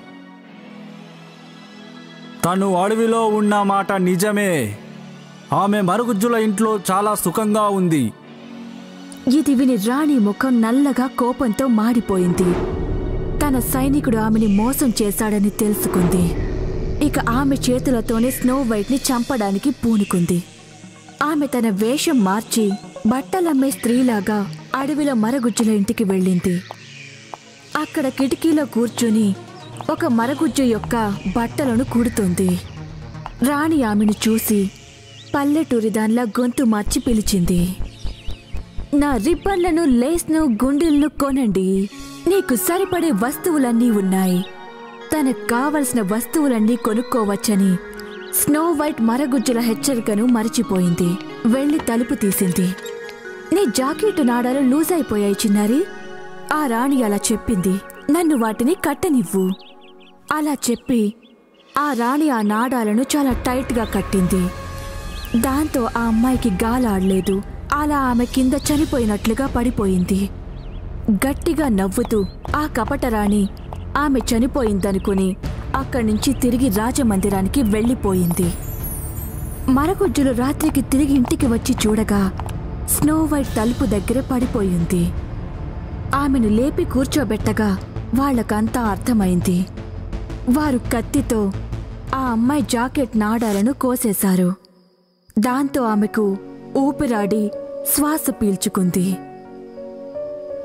తను అడవిలో ఉన్న మాట నిజమే ఆమె మరుగుజ్జుల ఇంట్లో చాలా సుఖంగా ఉంది ఇది విని రాణి ముఖం నల్లగా కోపంతో మాడిపోయింది తన సైనికుడు ఆమెని మోసం చేశాడని తెలుసుకుంది ఇక ఆమె చేతులతోనే స్నో వైట్ ని చంపడానికి పూనుకుంది ఆమె తన వేషం మార్చి బట్టలమ్మే స్త్రీలాగా అడవిలో మరగుజ్జుల ఇంటికి వెళ్ళింది అక్కడ కిటికీలో కూర్చుని ఒక మరగుజ్జు యొక్క బట్టలను కుడుతుంది రాణి ఆమెను చూసి పల్లెటూరి దానిలా గొంతు మార్చి పిలిచింది నా రిబ్బన్లను లేస్ను గుండెలను కొనండి నీకు సరిపడే వస్తువులన్నీ ఉన్నాయి తనకు కావలసిన వస్తువులన్నీ కొనుక్కోవచ్చని స్నో వైట్ మరగుజ్జుల హెచ్చరికను మరచిపోయింది వెళ్లి తలుపు తీసింది నీ జాకెట్ నాడాలు లూజ్ అయిపోయాయి చిన్నారి ఆ రాణి అలా చెప్పింది నన్ను వాటిని కట్టనివ్వు అలా చెప్పి ఆ రాణి ఆ నాడాలను చాలా టైట్గా కట్టింది దాంతో ఆ అమ్మాయికి గాలాడలేదు అలా ఆమె కింద చనిపోయినట్లుగా పడిపోయింది గట్టిగా నవ్వుతూ ఆ కపటరాణి ఆమె చనిపోయిందనుకుని అక్కడి నుంచి తిరిగి రాజమందిరానికి వెళ్ళిపోయింది మరగుజ్జులు రాత్రికి తిరిగి ఇంటికి వచ్చి చూడగా స్నో వైట్ తలుపు దగ్గర పడిపోయింది ఆమెను లేపి కూర్చోబెట్టగా వాళ్ళకంతా అర్థమైంది వారు కత్తితో ఆ అమ్మాయి జాకెట్ నాడాలను కోసేశారు దాంతో ఆమెకు ఊపిరాడి శ్వాస పీల్చుకుంది ఆ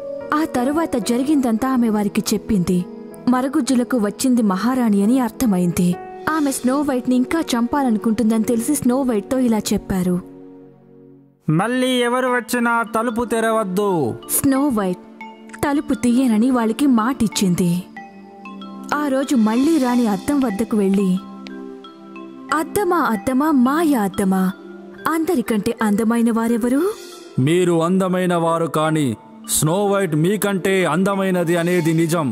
తరువాత జరిగిందంతా ఆమె వారికి చెప్పింది మరగుజ్జులకు వచ్చింది మహారాణి అని అర్థమైంది ఆమె స్నో వైట్ ని ఇంకా చంపాలనుకుంటుందని తెలిసి స్నో వైట్ తో ఇలా చెప్పారు మళ్ళీ ఎవరు వచ్చినా తలుపు తెరవద్దు స్నో వైట్ తలుపు తీయనని వాళ్ళకి మాటిచ్చింది ఆ రోజు మళ్ళీ రాణి అద్దం వద్దకు వెళ్ళి అద్దమా అద్దమా మాయ అద్దమా అందరికంటే అందమైన వారెవరు మీరు అందమైన వారు కానీ స్నో వైట్ మీకంటే అందమైనది అనేది నిజం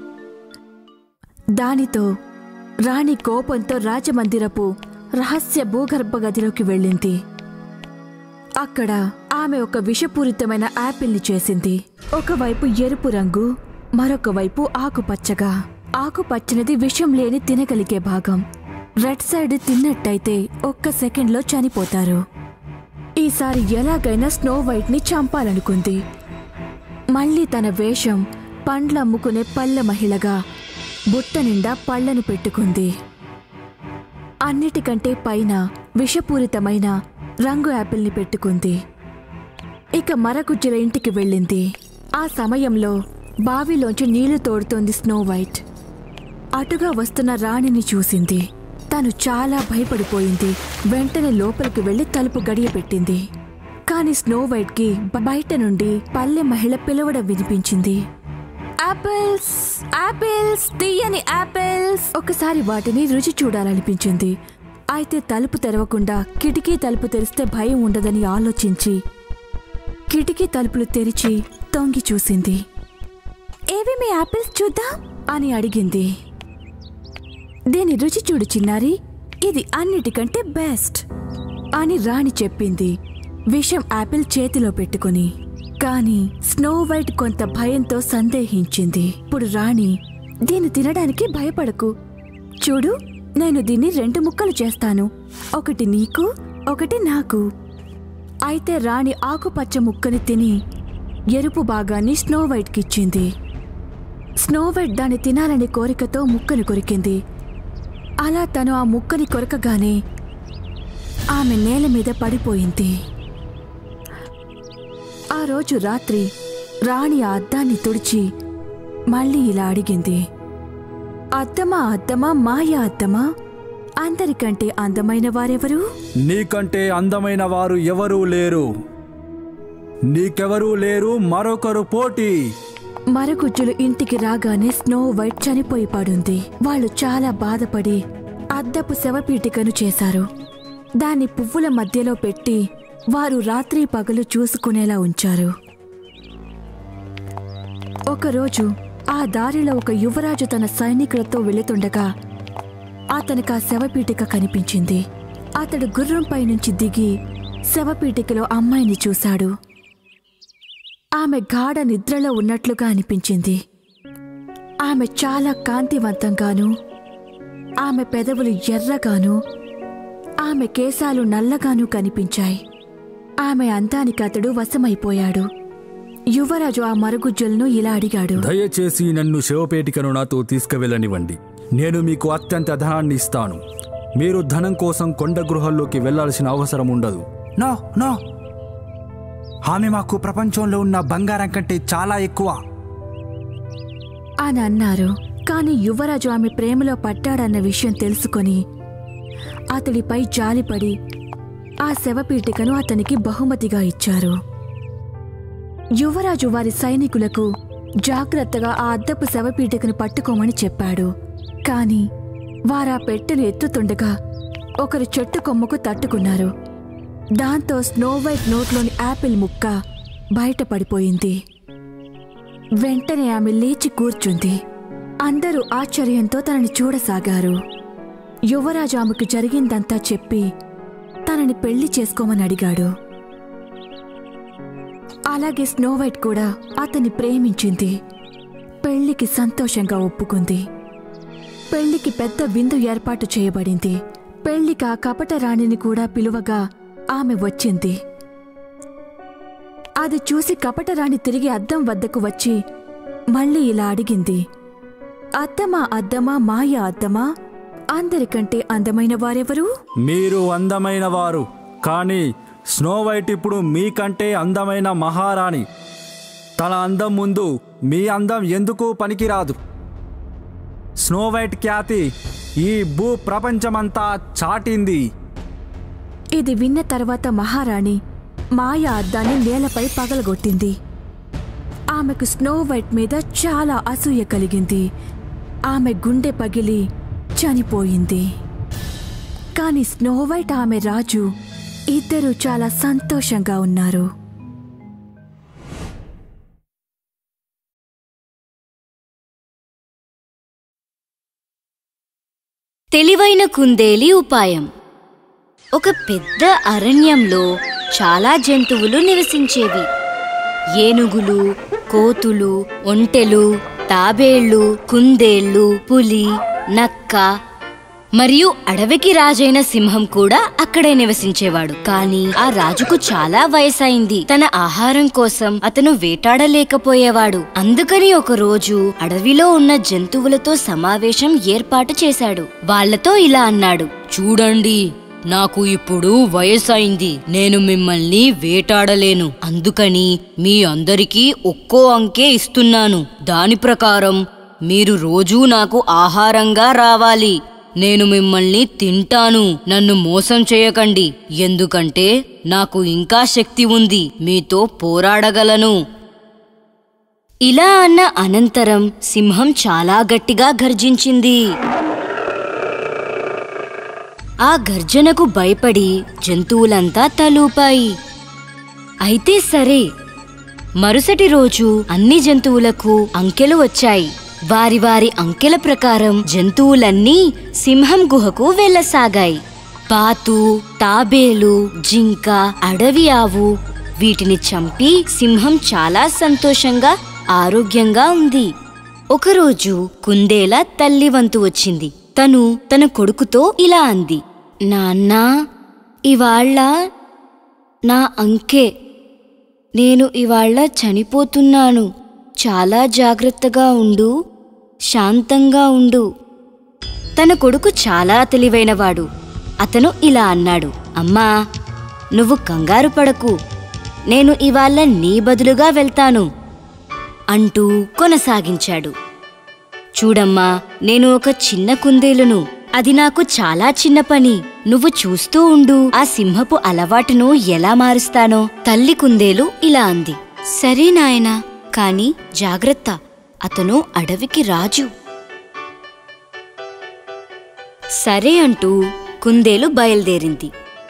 దానితో రాణి కోపంతో రాజమందిరపు రహస్య భూగర్భ గదిలోకి వెళ్ళింది అక్కడ ఆమె ఒక విషపూరితమైన యాపిల్ని చేసింది ఒకవైపు ఎరుపు రంగు మరొక వైపు ఆకుపచ్చగా ఆకుపచ్చనిది విషం లేని తినగలిగే భాగం రెడ్ సైడ్ తిన్నట్టయితే ఒక్క సెకండ్లో చనిపోతారు ఈసారి ఎలాగైనా స్నో వైట్ ని చంపాలనుకుంది మళ్ళీ తన వేషం పండ్ల అమ్ముకునే పల్లె మహిళగా బుట్ట నిండా పళ్లను పెట్టుకుంది అన్నిటికంటే పైన విషపూరితమైన రంగు యాపిల్ని పెట్టుకుంది ఇక మరగుజ్జుల ఇంటికి వెళ్ళింది ఆ సమయంలో బావిలోంచి నీళ్లు తోడుతోంది స్నో వైట్ అటుగా వస్తున్న రాణిని చూసింది తను చాలా భయపడిపోయింది వెంటనే లోపలికి వెళ్లి తలుపు గడియ పెట్టింది కాని స్నో వైట్ కి బయట నుండి పల్లె మహిళ పిలవడం వినిపించింది ఆపిల్స్ ఆపిల్స్ తీయని ఆపిల్స్ ఒకసారి వాటిని రుచి చూడాలనిపించింది అయితే తలుపు తెరవకుండా కిటికీ తలుపు తెరిస్తే భయం ఉండదని ఆలోచించి కిటికీ తలుపులు తెరిచి తొంగి చూసింది ఏవి మీ ఆపిల్స్ చూద్దాం అని అడిగింది దీని రుచి చూడు చిన్నారి ఇది అన్నిటికంటే బెస్ట్ అని రాణి చెప్పింది విషం యాపిల్ చేతిలో పెట్టుకుని కాని స్నో వైట్ కొంత భయంతో సందేహించింది ఇప్పుడు రాణి దీన్ని తినడానికి భయపడకు చూడు నేను దీన్ని రెండు ముక్కలు చేస్తాను ఒకటి నీకు ఒకటి నాకు అయితే రాణి ఆకుపచ్చ ముక్కని తిని ఎరుపు భాగాన్ని స్నో వైట్కిచ్చింది స్నో వైట్ దాన్ని తినాలనే కోరికతో ముక్కని కొరికింది అలా తను ఆ ముక్కని కొరకగానే ఆమె నేల మీద పడిపోయింది ఆ రోజు రాత్రి రాణి ఆ అద్దాన్ని తుడిచి మళ్ళీ ఇలా అడిగింది అద్దమా అద్దమా మాయ అద్దమా అందరికంటే అందమైన వారెవరు నీకంటే అందమైన వారు ఎవరూ లేరు నీకెవరూ లేరు మరొకరు పోటీ మరగుజ్జులు ఇంటికి రాగానే స్నో వైట్ చనిపోయి పడుంది వాళ్ళు చాలా బాధపడి అద్దపు శవపీటికను చేశారు దాన్ని పువ్వుల మధ్యలో పెట్టి వారు రాత్రి పగలు చూసుకునేలా ఉంచారు ఒకరోజు ఆ దారిలో ఒక యువరాజు తన సైనికులతో వెళుతుండగా అతనికి ఆ శవపీటిక కనిపించింది అతడు గుర్రంపై నుంచి దిగి శవపీటికలో అమ్మాయిని చూశాడు ఆమె గాఢ నిద్రలో ఉన్నట్లుగా అనిపించింది ఆమె చాలా కాంతివంతంగాను ఆమె పెదవులు ఎర్రగాను ఆమె కేశాలు నల్లగాను కనిపించాయి ఆమె అందానికి అతడు వశమైపోయాడు యువరాజు ఆ మరుగుజ్జులను ఇలా అడిగాడు దయచేసి నన్ను శవపేటికను నాతో తీసుకువెళ్ళనివ్వండి నేను మీకు అత్యంత ధనాన్ని ఇస్తాను మీరు ధనం కోసం కొండ గృహాల్లోకి వెళ్లాల్సిన అవసరం ఉండదు నో నో ఆమె మాకు ప్రపంచంలో ఉన్న బంగారం కంటే చాలా ఎక్కువ అని అన్నారు కాని యువరాజు ఆమె ప్రేమలో పట్టాడన్న విషయం తెలుసుకొని అతడిపై జాలిపడి ఆ శవపీఠికను అతనికి బహుమతిగా ఇచ్చారు యువరాజు వారి సైనికులకు జాగ్రత్తగా ఆ అద్దపు శవపీఠికను పట్టుకోమని చెప్పాడు కాని వారా పెట్టెను ఎత్తుతుండగా ఒకరు చెట్టు కొమ్మకు తట్టుకున్నారు దాంతో స్నో వైట్ నోట్లోని యాపిల్ ముక్క బయటపడిపోయింది వెంటనే ఆమె లేచి కూర్చుంది అందరూ ఆశ్చర్యంతో తనని చూడసాగారు యువరాజు ఆమెకు జరిగిందంతా చెప్పి తనని పెళ్లి చేసుకోమని అడిగాడు అలాగే స్నో వైట్ కూడా అతన్ని ప్రేమించింది పెళ్లికి సంతోషంగా ఒప్పుకుంది పెళ్లికి పెద్ద విందు ఏర్పాటు చేయబడింది పెళ్లికి ఆ కపట రాణిని కూడా పిలువగా ఆమె వచ్చింది అది చూసి కపటరాణి తిరిగి అద్దం వద్దకు వచ్చి మళ్ళీ ఇలా అడిగింది అద్దమా అద్దమా మాయ అద్దమా అందరికంటే అందమైన వారెవరు మీరు అందమైన వారు కానీ స్నో వైట్ ఇప్పుడు మీకంటే అందమైన మహారాణి తన అందం ముందు మీ అందం ఎందుకు పనికిరాదు స్నో వైట్ ఖ్యాతి ఈ భూ ప్రపంచమంతా చాటింది ఇది విన్న తర్వాత మహారాణి మాయా అద్దాన్ని నేలపై పగలగొట్టింది ఆమెకు స్నో వైట్ మీద చాలా అసూయ కలిగింది ఆమె గుండె పగిలి చనిపోయింది కాని స్నో వైట్ ఆమె రాజు ఇద్దరూ చాలా సంతోషంగా ఉన్నారు తెలివైన కుందేలి ఉపాయం ఒక పెద్ద అరణ్యంలో చాలా జంతువులు నివసించేవి ఏనుగులు కోతులు ఒంటెలు తాబేళ్లు కుందేళ్లు పులి నక్క మరియు అడవికి రాజైన సింహం కూడా అక్కడే నివసించేవాడు కానీ ఆ రాజుకు చాలా వయసైంది తన ఆహారం కోసం అతను వేటాడలేకపోయేవాడు అందుకని ఒక రోజు అడవిలో ఉన్న జంతువులతో సమావేశం ఏర్పాటు చేశాడు వాళ్ళతో ఇలా అన్నాడు చూడండి నాకు ఇప్పుడు వయసైంది నేను మిమ్మల్ని వేటాడలేను అందుకని మీ అందరికీ ఒక్కో అంకే ఇస్తున్నాను దాని ప్రకారం మీరు రోజూ నాకు ఆహారంగా రావాలి నేను మిమ్మల్ని తింటాను నన్ను మోసం చేయకండి ఎందుకంటే నాకు ఇంకా శక్తి ఉంది మీతో పోరాడగలను ఇలా అన్న అనంతరం సింహం చాలా గట్టిగా గర్జించింది ఆ గర్జనకు భయపడి జంతువులంతా తలూపాయి అయితే సరే మరుసటి రోజు అన్ని జంతువులకు అంకెలు వచ్చాయి వారి వారి అంకెల ప్రకారం జంతువులన్నీ సింహం గుహకు వెళ్ళసాగాయి బాతు తాబేలు జింక అడవి ఆవు వీటిని చంపి సింహం చాలా సంతోషంగా ఆరోగ్యంగా ఉంది ఒకరోజు కుందేల తల్లి వంతు వచ్చింది తను తన కొడుకుతో ఇలా అంది నాన్నా ఇవాళ్ళ నా అంకే నేను ఇవాళ్ళ చనిపోతున్నాను చాలా జాగ్రత్తగా ఉండు శాంతంగా ఉండు తన కొడుకు చాలా తెలివైనవాడు అతను ఇలా అన్నాడు అమ్మా నువ్వు కంగారు పడకు నేను ఇవాళ నీ బదులుగా వెళ్తాను అంటూ కొనసాగించాడు చూడమ్మా నేను ఒక చిన్న కుందేలును అది నాకు చాలా చిన్న పని నువ్వు చూస్తూ ఉండు ఆ సింహపు అలవాటును ఎలా మారుస్తానో తల్లి కుందేలు ఇలా అంది సరే నాయనా కాని జాగ్రత్త అతను అడవికి రాజు సరే అంటూ కుందేలు బయలుదేరింది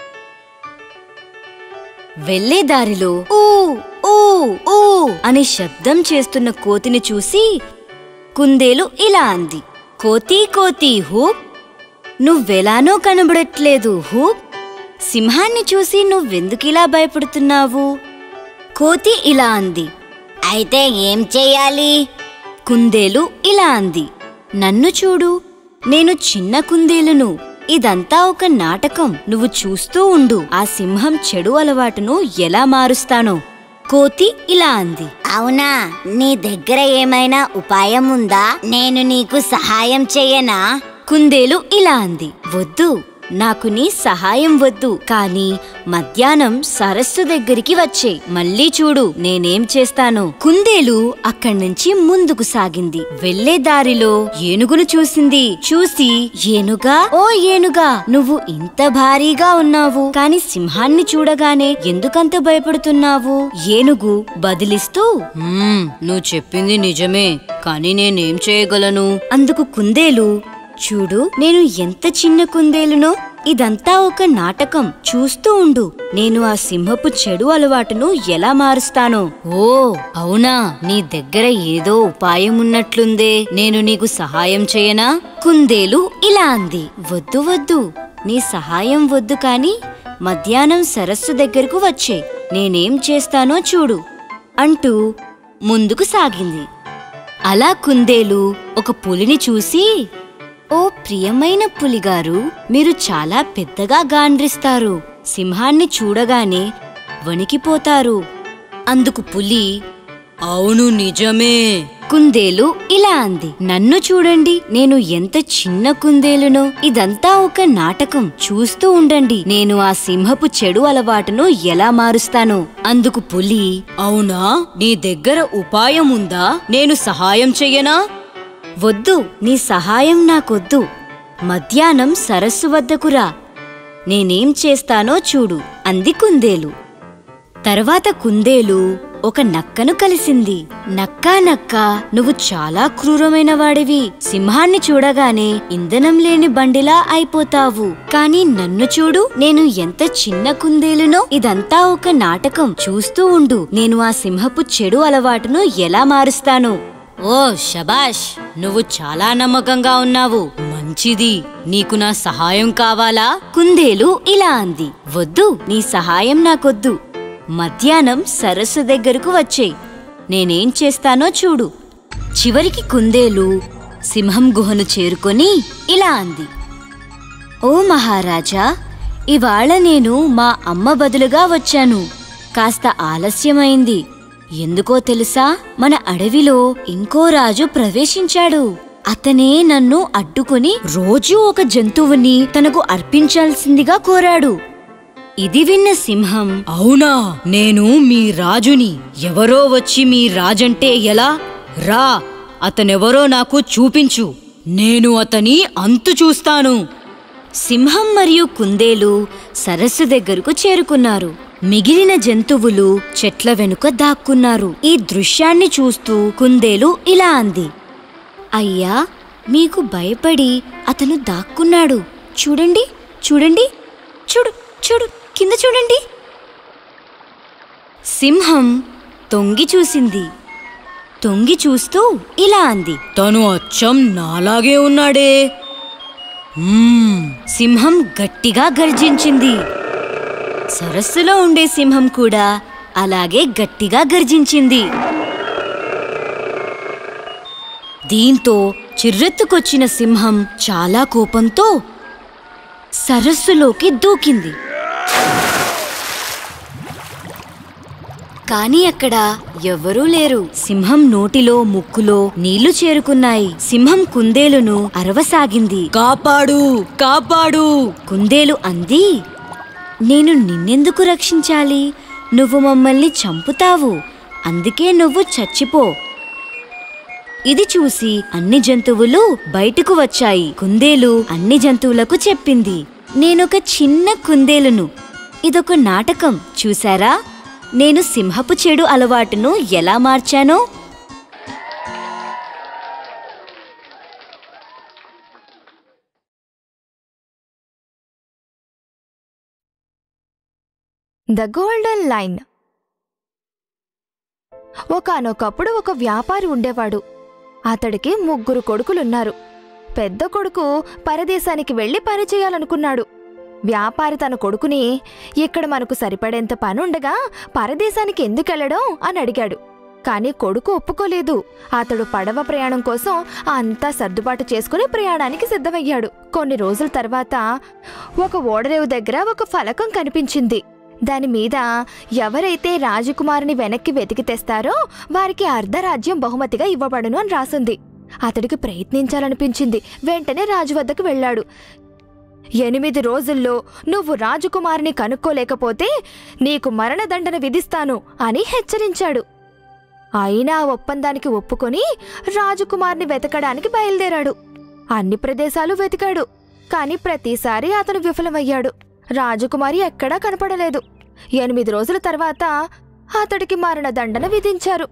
వెళ్లే దారిలో ఊ ఊ ఊ అని శబ్దం చేస్తున్న కోతిని చూసి కుందేలు ఇలా అంది కోతి కోతి హూప్ నువ్వెలానో కనబడట్లేదు హూప్ సింహాన్ని చూసి నువ్వెందుకిలా భయపడుతున్నావు కోతి ఇలా అంది అయితే ఏం చెయ్యాలి కుందేలు ఇలా అంది నన్ను చూడు నేను చిన్న కుందేలును ఇదంతా ఒక నాటకం నువ్వు చూస్తూ ఉండు ఆ సింహం చెడు అలవాటును ఎలా మారుస్తానో కోతి ఇలా అంది అవునా నీ దగ్గర ఏమైనా ఉపాయం ఉందా నేను నీకు సహాయం చెయ్యనా కుందేలు ఇలా అంది వద్దు నాకు నీ సహాయం వద్దు కాని మధ్యాహ్నం సరస్సు దగ్గరికి వచ్చే మళ్ళీ చూడు నేనేం చేస్తాను కుందేలు అక్కడి నుంచి ముందుకు సాగింది వెళ్లే దారిలో ఏనుగును చూసింది చూసి ఏనుగా ఓ ఏనుగా నువ్వు ఇంత భారీగా ఉన్నావు కాని సింహాన్ని చూడగానే ఎందుకంత భయపడుతున్నావు ఏనుగు బదిలిస్తూ "మ్మ్, నువ్వు చెప్పింది నిజమే కాని నేనేం చేయగలను అందుకు కుందేలు చూడు నేను ఎంత చిన్న కుందేలునో ఇదంతా ఒక నాటకం చూస్తూ ఉండు నేను ఆ సింహపు చెడు అలవాటును ఎలా మారుస్తానో ఓ అవునా నీ దగ్గర ఏదో ఉపాయం ఉన్నట్లుందే నేను నీకు సహాయం చేయనా కుందేలు ఇలా అంది వద్దు వద్దు నీ సహాయం వద్దు కాని మధ్యాహ్నం సరస్సు దగ్గరకు వచ్చే నేనేం చేస్తానో చూడు అంటూ ముందుకు సాగింది అలా కుందేలు ఒక పులిని చూసి ఓ ప్రియమైన పులిగారు మీరు చాలా పెద్దగా గాండ్రిస్తారు సింహాన్ని చూడగానే వణికిపోతారు అందుకు పులి అవును నిజమే కుందేలు ఇలా అంది నన్ను చూడండి నేను ఎంత చిన్న కుందేలునో ఇదంతా ఒక నాటకం చూస్తూ ఉండండి నేను ఆ సింహపు చెడు అలవాటును ఎలా మారుస్తానో అందుకు పులి అవునా నీ దగ్గర ఉపాయం ఉందా నేను సహాయం చెయ్యనా వద్దు నీ సహాయం నాకొద్దు మధ్యాహ్నం సరస్సు వద్దకు రా నేనేం చేస్తానో చూడు అంది కుందేలు తర్వాత కుందేలు ఒక నక్కను కలిసింది నక్కా నక్క నువ్వు చాలా క్రూరమైన వాడివి సింహాన్ని చూడగానే ఇంధనం లేని బండిలా అయిపోతావు కాని నన్ను చూడు నేను ఎంత చిన్న కుందేలునో ఇదంతా ఒక నాటకం చూస్తూ ఉండు నేను ఆ సింహపు చెడు అలవాటును ఎలా మారుస్తాను ఓ శబాష్ నువ్వు చాలా నమ్మకంగా ఉన్నావు మంచిది నీకు నా సహాయం కావాలా కుందేలు ఇలా అంది వద్దు నీ సహాయం నాకొద్దు మధ్యాహ్నం సరస్సు దగ్గరకు వచ్చేయ్ నేనేం చేస్తానో చూడు చివరికి కుందేలు సింహం గుహను చేరుకొని ఇలా అంది ఓ మహారాజా ఇవాళ నేను మా అమ్మ బదులుగా వచ్చాను కాస్త ఆలస్యమైంది ఎందుకో తెలుసా మన అడవిలో ఇంకో రాజు ప్రవేశించాడు అతనే నన్ను అడ్డుకుని రోజూ ఒక జంతువుని తనకు అర్పించాల్సిందిగా కోరాడు ఇది విన్న సింహం అవునా నేను మీ రాజుని ఎవరో వచ్చి మీ రాజంటే ఎలా రా అతనెవరో నాకు చూపించు నేను అతని అంతు చూస్తాను సింహం మరియు కుందేలు సరస్సు దగ్గరకు చేరుకున్నారు మిగిలిన జంతువులు చెట్ల వెనుక దాక్కున్నారు ఈ దృశ్యాన్ని చూస్తూ కుందేలు ఇలా అంది అయ్యా మీకు భయపడి అతను దాక్కున్నాడు చూడండి చూడండి చూడు చూడు కింద చూడండి సింహం తొంగి చూసింది తొంగి చూస్తూ ఇలా అంది తను అచ్చం నాలాగే ఉన్నాడే మ్మ్. సింహం గట్టిగా గర్జించింది సరస్సులో ఉండే సింహం కూడా అలాగే గట్టిగా గర్జించింది దీంతో చిర్రెత్తుకొచ్చిన సింహం చాలా కోపంతో సరస్సులోకి దూకింది కాని అక్కడ ఎవ్వరూ లేరు సింహం నోటిలో ముక్కులో నీళ్లు చేరుకున్నాయి సింహం కుందేలును అరవసాగింది కాపాడు కాపాడు కుందేలు అంది నేను నిన్నెందుకు రక్షించాలి నువ్వు మమ్మల్ని చంపుతావు అందుకే నువ్వు చచ్చిపో ఇది చూసి అన్ని జంతువులు బయటకు వచ్చాయి కుందేలు అన్ని జంతువులకు చెప్పింది నేనొక చిన్న కుందేలును ఇదొక నాటకం చూసారా నేను సింహపు చెడు అలవాటును ఎలా మార్చానో ద గోల్డెన్ లైన్ ఒకానొకప్పుడు ఒక వ్యాపారి ఉండేవాడు అతడికి ముగ్గురు కొడుకులున్నారు పెద్ద కొడుకు పరదేశానికి వెళ్లి పని చేయాలనుకున్నాడు వ్యాపారి తన కొడుకుని ఇక్కడ మనకు సరిపడేంత పనుండగా పరదేశానికి ఎందుకెళ్లడం అని అడిగాడు కాని కొడుకు ఒప్పుకోలేదు అతడు పడవ ప్రయాణం కోసం అంతా సర్దుబాటు చేసుకుని ప్రయాణానికి సిద్ధమయ్యాడు కొన్ని రోజుల తర్వాత ఒక ఓడరేవు దగ్గర ఒక ఫలకం కనిపించింది దాని మీద ఎవరైతే రాజకుమారుని వెనక్కి వెతికి తెస్తారో వారికి అర్ధరాజ్యం బహుమతిగా ఇవ్వబడును అని రాసుంది అతడికి ప్రయత్నించాలనిపించింది వెంటనే రాజు వద్దకు వెళ్ళాడు ఎనిమిది రోజుల్లో నువ్వు రాజకుమారిని కనుక్కోలేకపోతే నీకు మరణదండన విధిస్తాను అని హెచ్చరించాడు అయినా ఆ ఒప్పందానికి ఒప్పుకొని రాజకుమార్ని వెతకడానికి బయలుదేరాడు అన్ని ప్రదేశాలు వెతికాడు కాని ప్రతిసారి అతను విఫలమయ్యాడు రాజకుమారి ఎక్కడా కనపడలేదు ఎనిమిది రోజుల తర్వాత అతడికి మరణదండన విధించారు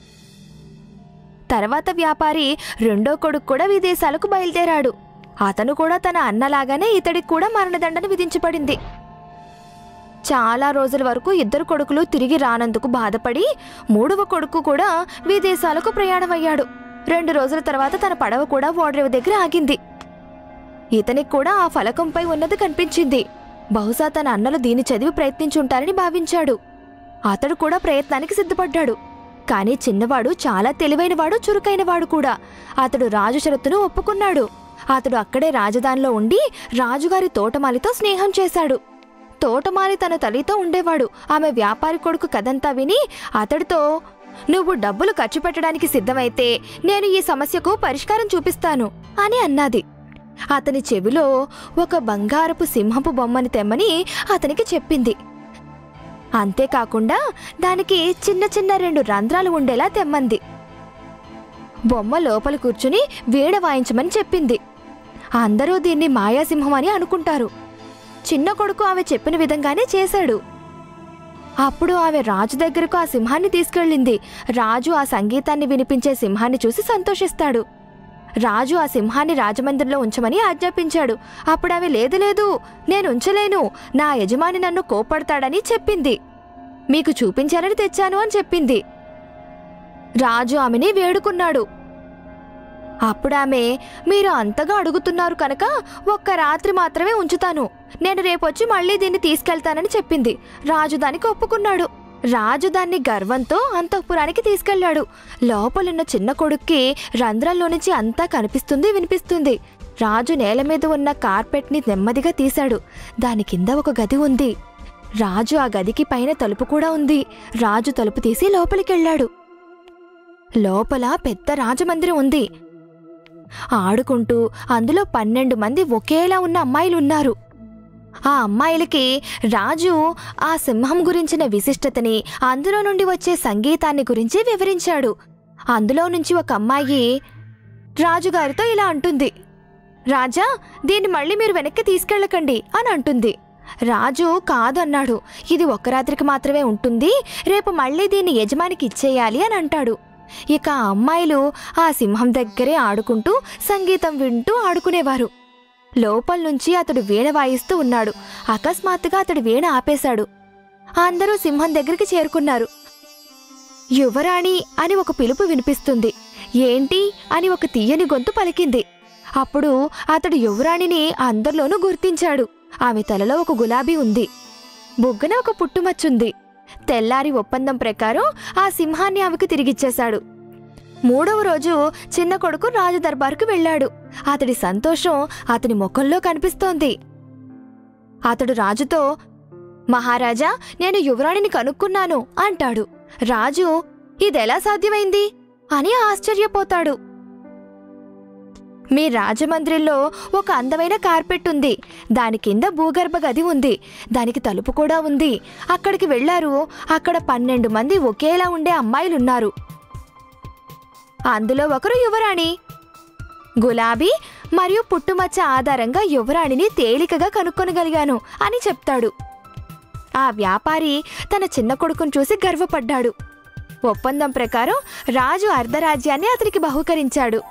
తర్వాత వ్యాపారి రెండో కొడుకు కూడా విదేశాలకు బయలుదేరాడు అతను కూడా తన అన్నలాగానే ఇతడికి కూడా మరణదండన విధించబడింది చాలా రోజుల వరకు ఇద్దరు కొడుకులు తిరిగి రానందుకు బాధపడి మూడవ కొడుకు కూడా విదేశాలకు ప్రయాణమయ్యాడు రెండు రోజుల తర్వాత తన పడవ కూడా ఓడరేవు దగ్గర ఆగింది ఇతనికి కూడా ఆ ఫలకంపై ఉన్నది కనిపించింది బహుశా తన అన్నలు దీన్ని చదివి ప్రయత్నించుంటారని భావించాడు అతడు కూడా ప్రయత్నానికి సిద్ధపడ్డాడు కానీ చిన్నవాడు చాలా తెలివైనవాడు చురుకైనవాడు కూడా అతడు రాజు షరతును ఒప్పుకున్నాడు అతడు అక్కడే రాజధానిలో ఉండి రాజుగారి తోటమాలితో స్నేహం చేశాడు తోటమాలి తన తల్లితో ఉండేవాడు ఆమె వ్యాపారి కొడుకు కథంతా విని అతడితో నువ్వు డబ్బులు ఖర్చు పెట్టడానికి సిద్ధమైతే నేను ఈ సమస్యకు పరిష్కారం చూపిస్తాను అని అన్నది అతని చెవిలో ఒక బంగారపు సింహపు బొమ్మని తెమ్మని అతనికి చెప్పింది అంతేకాకుండా దానికి చిన్న చిన్న రెండు రంధ్రాలు ఉండేలా తెమ్మంది బొమ్మ లోపల కూర్చుని వీణ వాయించమని చెప్పింది అందరూ దీన్ని మాయాసింహం అని అనుకుంటారు చిన్న కొడుకు ఆమె చెప్పిన విధంగానే చేశాడు అప్పుడు ఆమె రాజు దగ్గరకు ఆ సింహాన్ని తీసుకెళ్ళింది రాజు ఆ సంగీతాన్ని వినిపించే సింహాన్ని చూసి సంతోషిస్తాడు రాజు ఆ సింహాన్ని రాజమందిరంలో ఉంచమని ఆజ్ఞాపించాడు అప్పుడు ఆమె లేదు లేదు నేను ఉంచలేను నా యజమాని నన్ను కోపడతాడని చెప్పింది మీకు చూపించాలని తెచ్చాను అని చెప్పింది రాజు ఆమెని వేడుకున్నాడు అప్పుడామె మీరు అంతగా అడుగుతున్నారు కనుక ఒక్క రాత్రి మాత్రమే ఉంచుతాను నేను రేపొచ్చి మళ్ళీ దీన్ని తీసుకెళ్తానని చెప్పింది రాజు దానికి ఒప్పుకున్నాడు రాజు దాన్ని గర్వంతో అంతఃపురానికి తీసుకెళ్లాడు లోపలున్న చిన్న కొడుక్కి రంధ్రంలో నుంచి అంతా కనిపిస్తుంది వినిపిస్తుంది రాజు నేల మీద ఉన్న కార్పెట్ని నెమ్మదిగా తీశాడు దాని కింద ఒక గది ఉంది రాజు ఆ గదికి పైన తలుపు కూడా ఉంది రాజు తలుపు తీసి లోపలికెళ్ళాడు లోపల పెద్ద రాజమందిరం ఉంది ఆడుకుంటూ అందులో పన్నెండు మంది ఒకేలా ఉన్న అమ్మాయిలున్నారు ఆ అమ్మాయిలకి రాజు ఆ సింహం గురించిన విశిష్టతని అందులో నుండి వచ్చే సంగీతాన్ని గురించి వివరించాడు అందులో నుంచి ఒక అమ్మాయి రాజుగారితో ఇలా అంటుంది రాజా దీన్ని మళ్ళీ మీరు వెనక్కి తీసుకెళ్ళకండి అని అంటుంది రాజు కాదు అన్నాడు ఇది ఒక్క రాత్రికి మాత్రమే ఉంటుంది రేపు మళ్ళీ దీన్ని యజమానికి ఇచ్చేయాలి అని అంటాడు ఇక ఆ అమ్మాయిలు ఆ సింహం దగ్గరే ఆడుకుంటూ సంగీతం వింటూ ఆడుకునేవారు లోపల నుంచి అతడు వీణ వాయిస్తూ ఉన్నాడు అకస్మాత్తుగా అతడు వీణ ఆపేశాడు అందరూ సింహం దగ్గరికి చేరుకున్నారు యువరాణి అని ఒక పిలుపు వినిపిస్తుంది ఏంటి అని ఒక తీయని గొంతు పలికింది అప్పుడు అతడు యువరాణిని అందరిలోనూ గుర్తించాడు ఆమె తలలో ఒక గులాబీ ఉంది బుగ్గన ఒక పుట్టుమచ్చుంది తెల్లారి ఒప్పందం ప్రకారం ఆ సింహాన్ని ఆమెకు తిరిగిచ్చేశాడు మూడవ రోజు చిన్న కొడుకు రాజు దర్బారుకు వెళ్ళాడు అతడి సంతోషం అతని ముఖంలో కనిపిస్తోంది అతడు రాజుతో మహారాజా నేను యువరాణిని కనుక్కున్నాను అంటాడు రాజు ఇదెలా సాధ్యమైంది అని ఆశ్చర్యపోతాడు మీ రాజమందిరంలో ఒక అందమైన కార్పెట్ ఉంది దాని కింద భూగర్భ గది ఉంది దానికి తలుపు కూడా ఉంది అక్కడికి వెళ్లారు అక్కడ పన్నెండు మంది ఒకేలా ఉండే అమ్మాయిలున్నారు అందులో ఒకరు యువరాణి గులాబీ మరియు పుట్టుమచ్చ ఆధారంగా యువరాణిని తేలికగా కనుక్కొనగలిగాను అని చెప్తాడు ఆ వ్యాపారి తన చిన్న కొడుకును చూసి గర్వపడ్డాడు ఒప్పందం ప్రకారం రాజు అర్ధరాజ్యాన్ని అతనికి బహుకరించాడు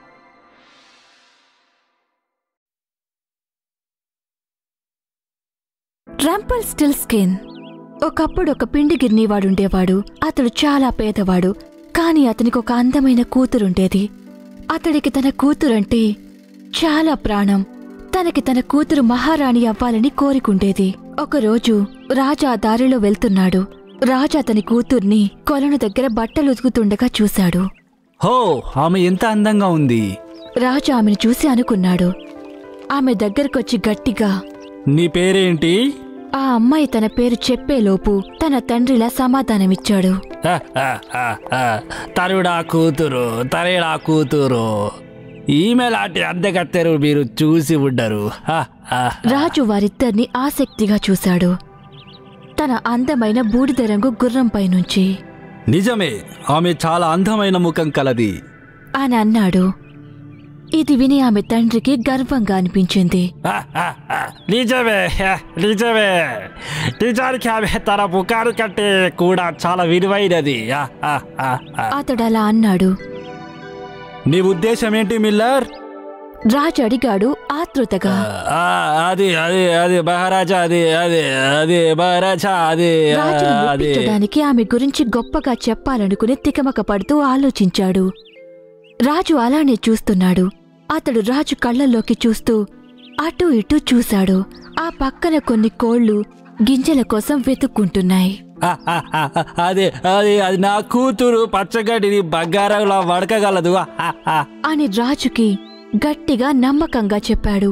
రంపల్ స్టిల్ స్కిన్ ఒకప్పుడు ఒక పిండి గిర్నీవాడుండేవాడు అతడు చాలా పేదవాడు కాని అతనికి ఒక అందమైన కూతురుండేది అతడికి తన కూతురంటే చాలా ప్రాణం తనకి తన కూతురు మహారాణి అవ్వాలని కోరికుండేది ఒకరోజు రాజా ఆ దారిలో వెళ్తున్నాడు రాజా అతని కూతుర్ని కొలను దగ్గర బట్టలు ఉతుకుతుండగా చూశాడు హో ఆమె ఎంత అందంగా ఉంది రాజా ఆమెను చూసి అనుకున్నాడు ఆమె దగ్గరకొచ్చి గట్టిగా నీ పేరేంటి ఆ అమ్మాయి తన పేరు చెప్పేలోపు తన తండ్రిలా సమాధానమిచ్చాడు హ, హ, హ, హ. తను నా కూతురు తనే నా కూతురు ఈమె లాంటి అందగత్తెరు మీరు చూసి ఉండరు హ, హ. రాజు వారిద్దరిని ఆసక్తిగా చూశాడు తన అందమైన బూడిద రంగు గుర్రంపై నుంచి నిజమే ఆమె చాలా అందమైన ముఖం కలది అని అన్నాడు ఇది విని ఆమె తండ్రికి గర్వంగా అనిపించింది హ, హ, హ. నిజమే హ, నిజమే నిజానికి ఆమె తన ముఖాను కంటే కూడా చాలా విలువైనది హ, హ, హ, హ. అతడలా అన్నాడు నీ ఉద్దేశం ఏంటి మిల్లర్ రాజు అడిగాడు ఆతృతగా ఆ, అది అది అది మహారాజా అది అది అది మహారాజా అది ఆ, రాజును అది ఒప్పించడానికి ఆమె గురించి గొప్పగా చెప్పాలనుకుని తికమక పడుతూ ఆలోచించాడు రాజు అలానే చూస్తున్నాడు అతడు రాజు కళ్ళల్లోకి చూస్తూ అటూ ఇటూ చూశాడు ఆ పక్కన కొన్ని కోళ్లు గింజల కోసం వెతుక్కుంటున్నాయి ఆ, ఆ, ఆ, ఆ, అది అది అది నా కూతురు పచ్చగడ్డిని బంగారంలా వడకగలదు ఆ, ఆ, ఆ. అని రాజుకి గట్టిగా నమ్మకంగా చెప్పాడు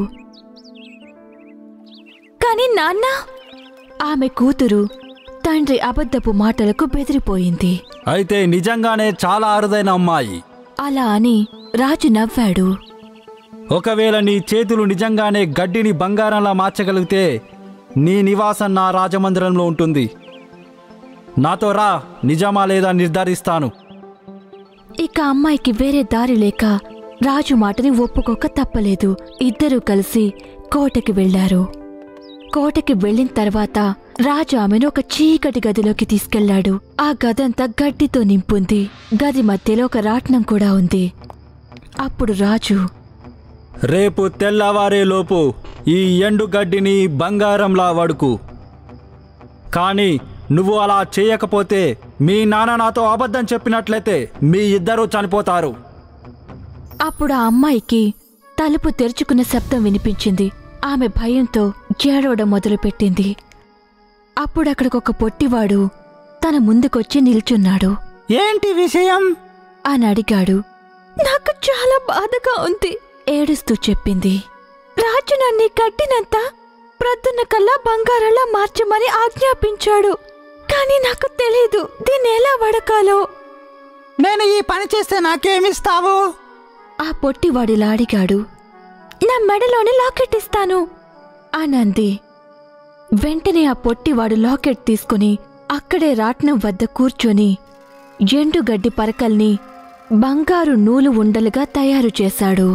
కాని నాన్న ఆమె కూతురు తండ్రి అబద్ధపు మాటలకు బెదిరిపోయింది అయితే నిజంగానే చాలా అరుదైన అమ్మాయి అలా అని రాజు నవ్వాడు ఒకవేళ నీ చేతులు నిజంగానే గడ్డిని బంగారంలా మార్చగలిగితే నీ నివాసం నా రాజమందిరంలో ఉంటుంది నాతో రా నిజమా లేదా నిర్ధారిస్తాను ఇక అమ్మాయికి వేరే దారి లేక రాజు మాటని ఒప్పుకోక తప్పలేదు ఇద్దరూ కలిసి కోటకి వెళ్లారు కోటకి వెళ్ళిన తర్వాత రాజు ఆమెను ఒక చీకటి గదిలోకి తీసుకెళ్లాడు ఆ గదంతా గడ్డితో నింపుంది గది మధ్యలో ఒక రాట్నం కూడా ఉంది అప్పుడు రాజు రేపు తెల్లవారేలోపు ఈ ఎండు గడ్డిని బంగారంలా వడుకు కానీ నువ్వు అలా చేయకపోతే మీ నాన్న నాతో అబద్ధం చెప్పినట్లయితే మీ ఇద్దరూ చనిపోతారు అప్పుడు ఆ అమ్మాయికి తలుపు తెరుచుకున్న శబ్దం వినిపించింది ఆమె భయంతో ఏడవడం మొదలుపెట్టింది అప్పుడు అక్కడికొక పొట్టివాడు తన ముందుకొచ్చి నిల్చున్నాడు ఏంటి విషయం అని అడిగాడు నాకు చాలా బాధగా ఉంది ఏడుస్తూ చెప్పింది రాజు నన్ను కట్టినంత ప్రొద్దున్న కల్లా బంగారంలా మార్చమని ఆజ్ఞాపించాడు కానీ నాకు తెలీదు దీన్ని ఎలా వడకాలో నేను ఈ పని చేస్తే నాకేమిస్తావు ఆ పొట్టివాడిలా అడిగాడు నా మెడలోని లాకెట్ ఇస్తాను అనంది వెంటనే ఆ పొట్టివాడు లాకెట్ తీసుకుని అక్కడే రాట్నం వద్ద కూర్చొని ఎండుగడ్డి పరకల్ని బంగారు నూలు ఉండలుగా తయారు చేశాడు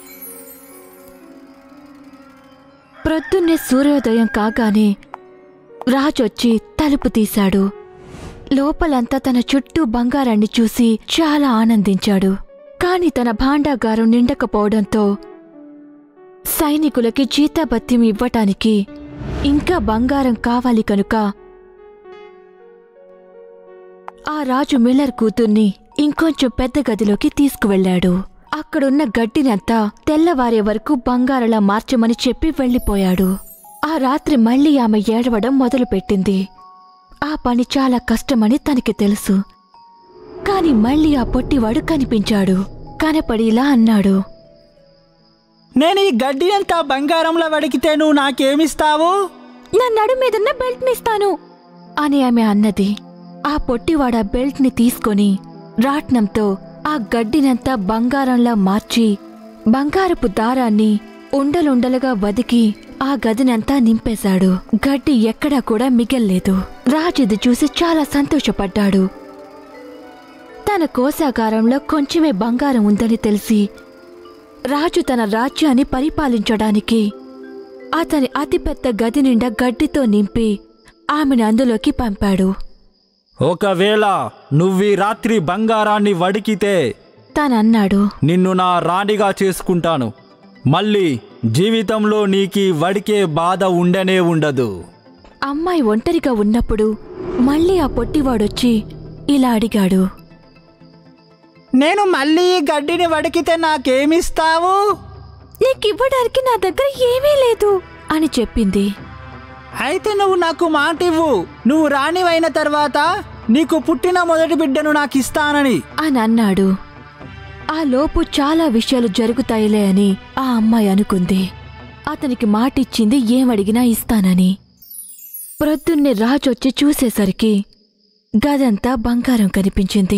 ప్రొద్దున్నే సూర్యోదయం కాగానే రాజొచ్చి తలుపు తీశాడు లోపలంతా తన చుట్టూ బంగారాన్ని చూసి చాలా ఆనందించాడు కాని తన భాండాగారం నిండకపోవడంతో సైనికులకి జీతాభత్యం ఇవ్వటానికి ఇంకా బంగారం కావాలి కనుక ఆ రాజు మిల్లర్ కూతుర్ని ఇంకొంచెం పెద్ద గదిలోకి తీసుకువెళ్ళాడు అక్కడున్న గడ్డినంతా తెల్లవారే వరకు బంగారలా మార్చమని చెప్పి వెళ్ళిపోయాడు ఆ రాత్రి మళ్ళీ ఆమె ఏడవడం మొదలుపెట్టింది ఆ పని చాలా కష్టమని తనకి తెలుసు కాని మళ్ళీ ఆ పొట్టివాడు కనిపించాడు కనపడి ఇలా అన్నాడు నేను ఈ గడ్డి అంతా బంగారంలో వడికితే నువ్వు నాకేమిస్తావు నా నడు మీదున్న బెల్ట్ నిస్తాను అని ఆమె అన్నది ఆ పొట్టివాడ బెల్ట్ ని తీసుకొని రాట్నంతో ఆ గడ్డినంతా బంగారంలా మార్చి బంగారపు దారాన్ని ఉండలుండలుగా వదికి ఆ గదినంతా నింపేశాడు గడ్డి ఎక్కడా కూడా మిగల్లేదు రాజుది చూసి చాలా సంతోషపడ్డాడు తన కోశాగారంలో కొంచెమే బంగారం ఉందని తెలిసి రాజు తన రాజ్యాన్ని పరిపాలించడానికి అతని అతిపెద్ద గది నిండా గడ్డితో నింపి ఆమెను అందులోకి పంపాడు ఒకవేళ నువ్వీ రాత్రి బంగారాన్ని వడికితే తానన్నాడు నిన్ను నా రాణిగా చేసుకుంటాను మళ్ళీ జీవితంలో నీకీ వడికే బాధ ఉండనే ఉండదు అమ్మాయి ఒంటరిగా ఉన్నప్పుడు మళ్ళీ ఆ పొట్టివాడొచ్చి ఇలా అడిగాడు నేను మళ్ళీ ఈ గడ్డిని వడికితే నాకేమిస్తావు నీకివ్వడానికి నా దగ్గర ఏమీ లేదు అని చెప్పింది అయితే నువ్వు నాకు మాట ఇవ్వు నువ్వు రాణివైన తర్వాత నీకు పుట్టిన మొదటి బిడ్డను నాకు ఇస్తానని అని అన్నాడు ఆ లోపు చాలా విషయాలు జరుగుతాయిలే అని ఆ అమ్మాయి అనుకుంది అతనికి మాటిచ్చింది ఏమడిగినా ఇస్తానని ప్రొద్దున్నే రాజొచ్చి చూసేసరికి గదంతా బంగారం కనిపించింది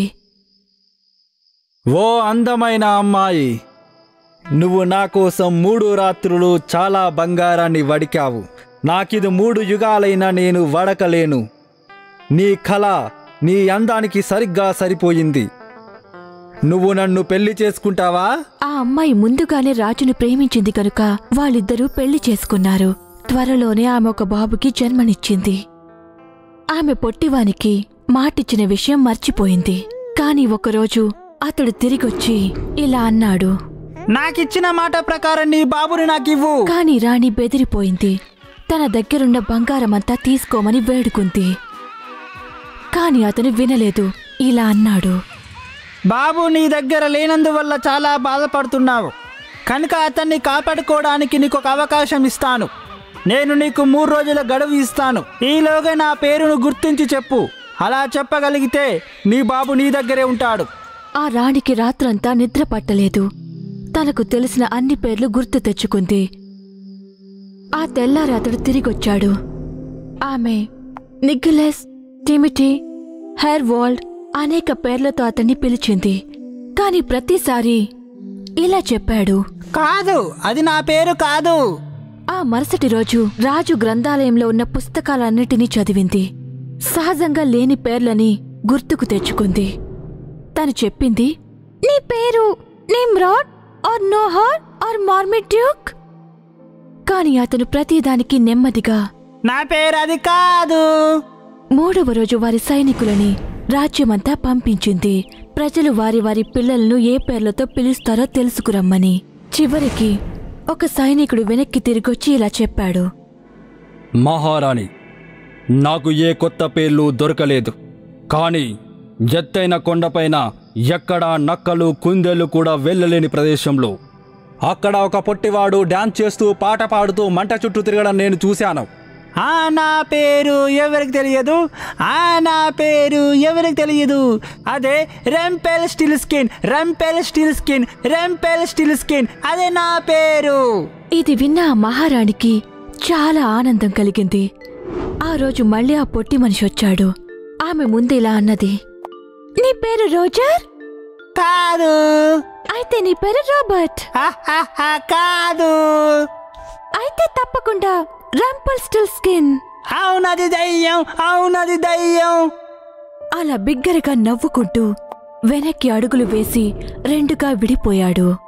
ఓ అందమైన అమ్మాయి నువ్వు నా కోసం మూడు రాత్రులు చాలా బంగారాన్ని వడికావు నాకిది మూడు యుగాలైనా నేను వడకలేను నీ కళ నీ అందానికి సరిగ్గా సరిపోయింది నువ్వు నన్ను పెళ్లి చేసుకుంటావా ఆ అమ్మాయి ముందుగానే రాజును ప్రేమించింది కనుక వాళ్ళిద్దరూ పెళ్లి చేసుకున్నారు త్వరలోనే ఆమె ఒక బాబుకి జన్మనిచ్చింది ఆమె పొట్టివానికి మాటిచ్చిన విషయం మర్చిపోయింది కాని ఒకరోజు అతడు తిరిగొచ్చి ఇలా అన్నాడు నాకిచ్చిన మాట ప్రకారం నీ బాబుని నాకివ్వు కాని రాణి బెదిరిపోయింది తన దగ్గరున్న బంగారమంతా తీసుకోమని వేడుకుంది కాని అతను వినలేదు ఇలా అన్నాడు బాబు నీ దగ్గర లేనందువల్ల చాలా బాధపడుతున్నావు కనుక అతన్ని కాపాడుకోవడానికి నీకు ఒక అవకాశం ఇస్తాను నేను నీకు మూడు రోజుల గడువు ఇస్తాను ఈలోగా నా పేరును గుర్తించి చెప్పు అలా చెప్పగలిగితే నీ బాబు నీ దగ్గరే ఉంటాడు ఆ రాణికి రాత్రంతా నిద్ర పట్టలేదు తనకు తెలిసిన అన్ని పేర్లు గుర్తు తెచ్చుకుంది ఆ తెల్లారి అతడు తిరిగొచ్చాడు ఆమె నిగ్గులెస్ టిమిటీ హెయిర్ వాల్డ్ అనేక పేర్లతో అతన్ని పిలిచింది కాని ప్రతిసారి ఇలా చెప్పాడు కాదు అది నా పేరు కాదు ఆ మరుసటి రోజు రాజు గ్రంథాలయంలో ఉన్న పుస్తకాలన్నిటినీ చదివింది సహజంగా లేని పేర్లని గుర్తుకు తెచ్చుకుంది తను చెప్పింది నీ పేరు నిమ్రాడ్ ఆర్ నోహార్ ఆర్ మార్మిడ్యూక్ కాని అతను ప్రతిదానికి నెమ్మదిగా నా పేరు అది కాదు మూడవ రోజు వారి సైనికులని రాజ్యమంతా పంపించింది ప్రజలు వారి వారి పిల్లలను ఏ పేర్లతో పిలుస్తారో తెలుసుకురమ్మని చివరికి ఒక సైనికుడు వెనక్కి తిరిగొచ్చి ఇలా చెప్పాడు మహారాణి నాకు ఏ కొత్త పేర్లు దొరకలేదు కానీ ఎత్తైన కొండపైన ఎక్కడా నక్కలు కుందేళ్లు కూడా వెళ్ళలేని ప్రదేశంలో అక్కడ ఒక పొట్టివాడు డాన్స్ చేస్తూ పాట పాడుతూ మంట చుట్టూ తిరగడం నేను చూశాను ఆ నా పేరు ఎవరికి తెలియదు ఆ నా పేరు ఎవరికి తెలియదు అదే Rumpelstiltskin Rumpelstiltskin Rumpelstiltskin అదే నా పేరు ఇది విన్న ఆ మహారాణికి చాలా ఆనందం కలిగింది ఆ రోజు మళ్ళీ ఆ పొట్టి మనిషి వచ్చాడు ఆమె ముందు ఇలా అన్నది నీ పేరు రోజర్ కాదు అయితే నీ పేరు రాబర్ట్ ఆహాహా, కాదు అయితే తప్పకుండా రంపల్ స్టిల్ స్కిన్ అవునది దయ్యం అవునది దయ్యం అలా బిగ్గరగా నవ్వుకుంటూ వెనక్కి అడుగులు వేసి రెండుగా విడిపోయాడు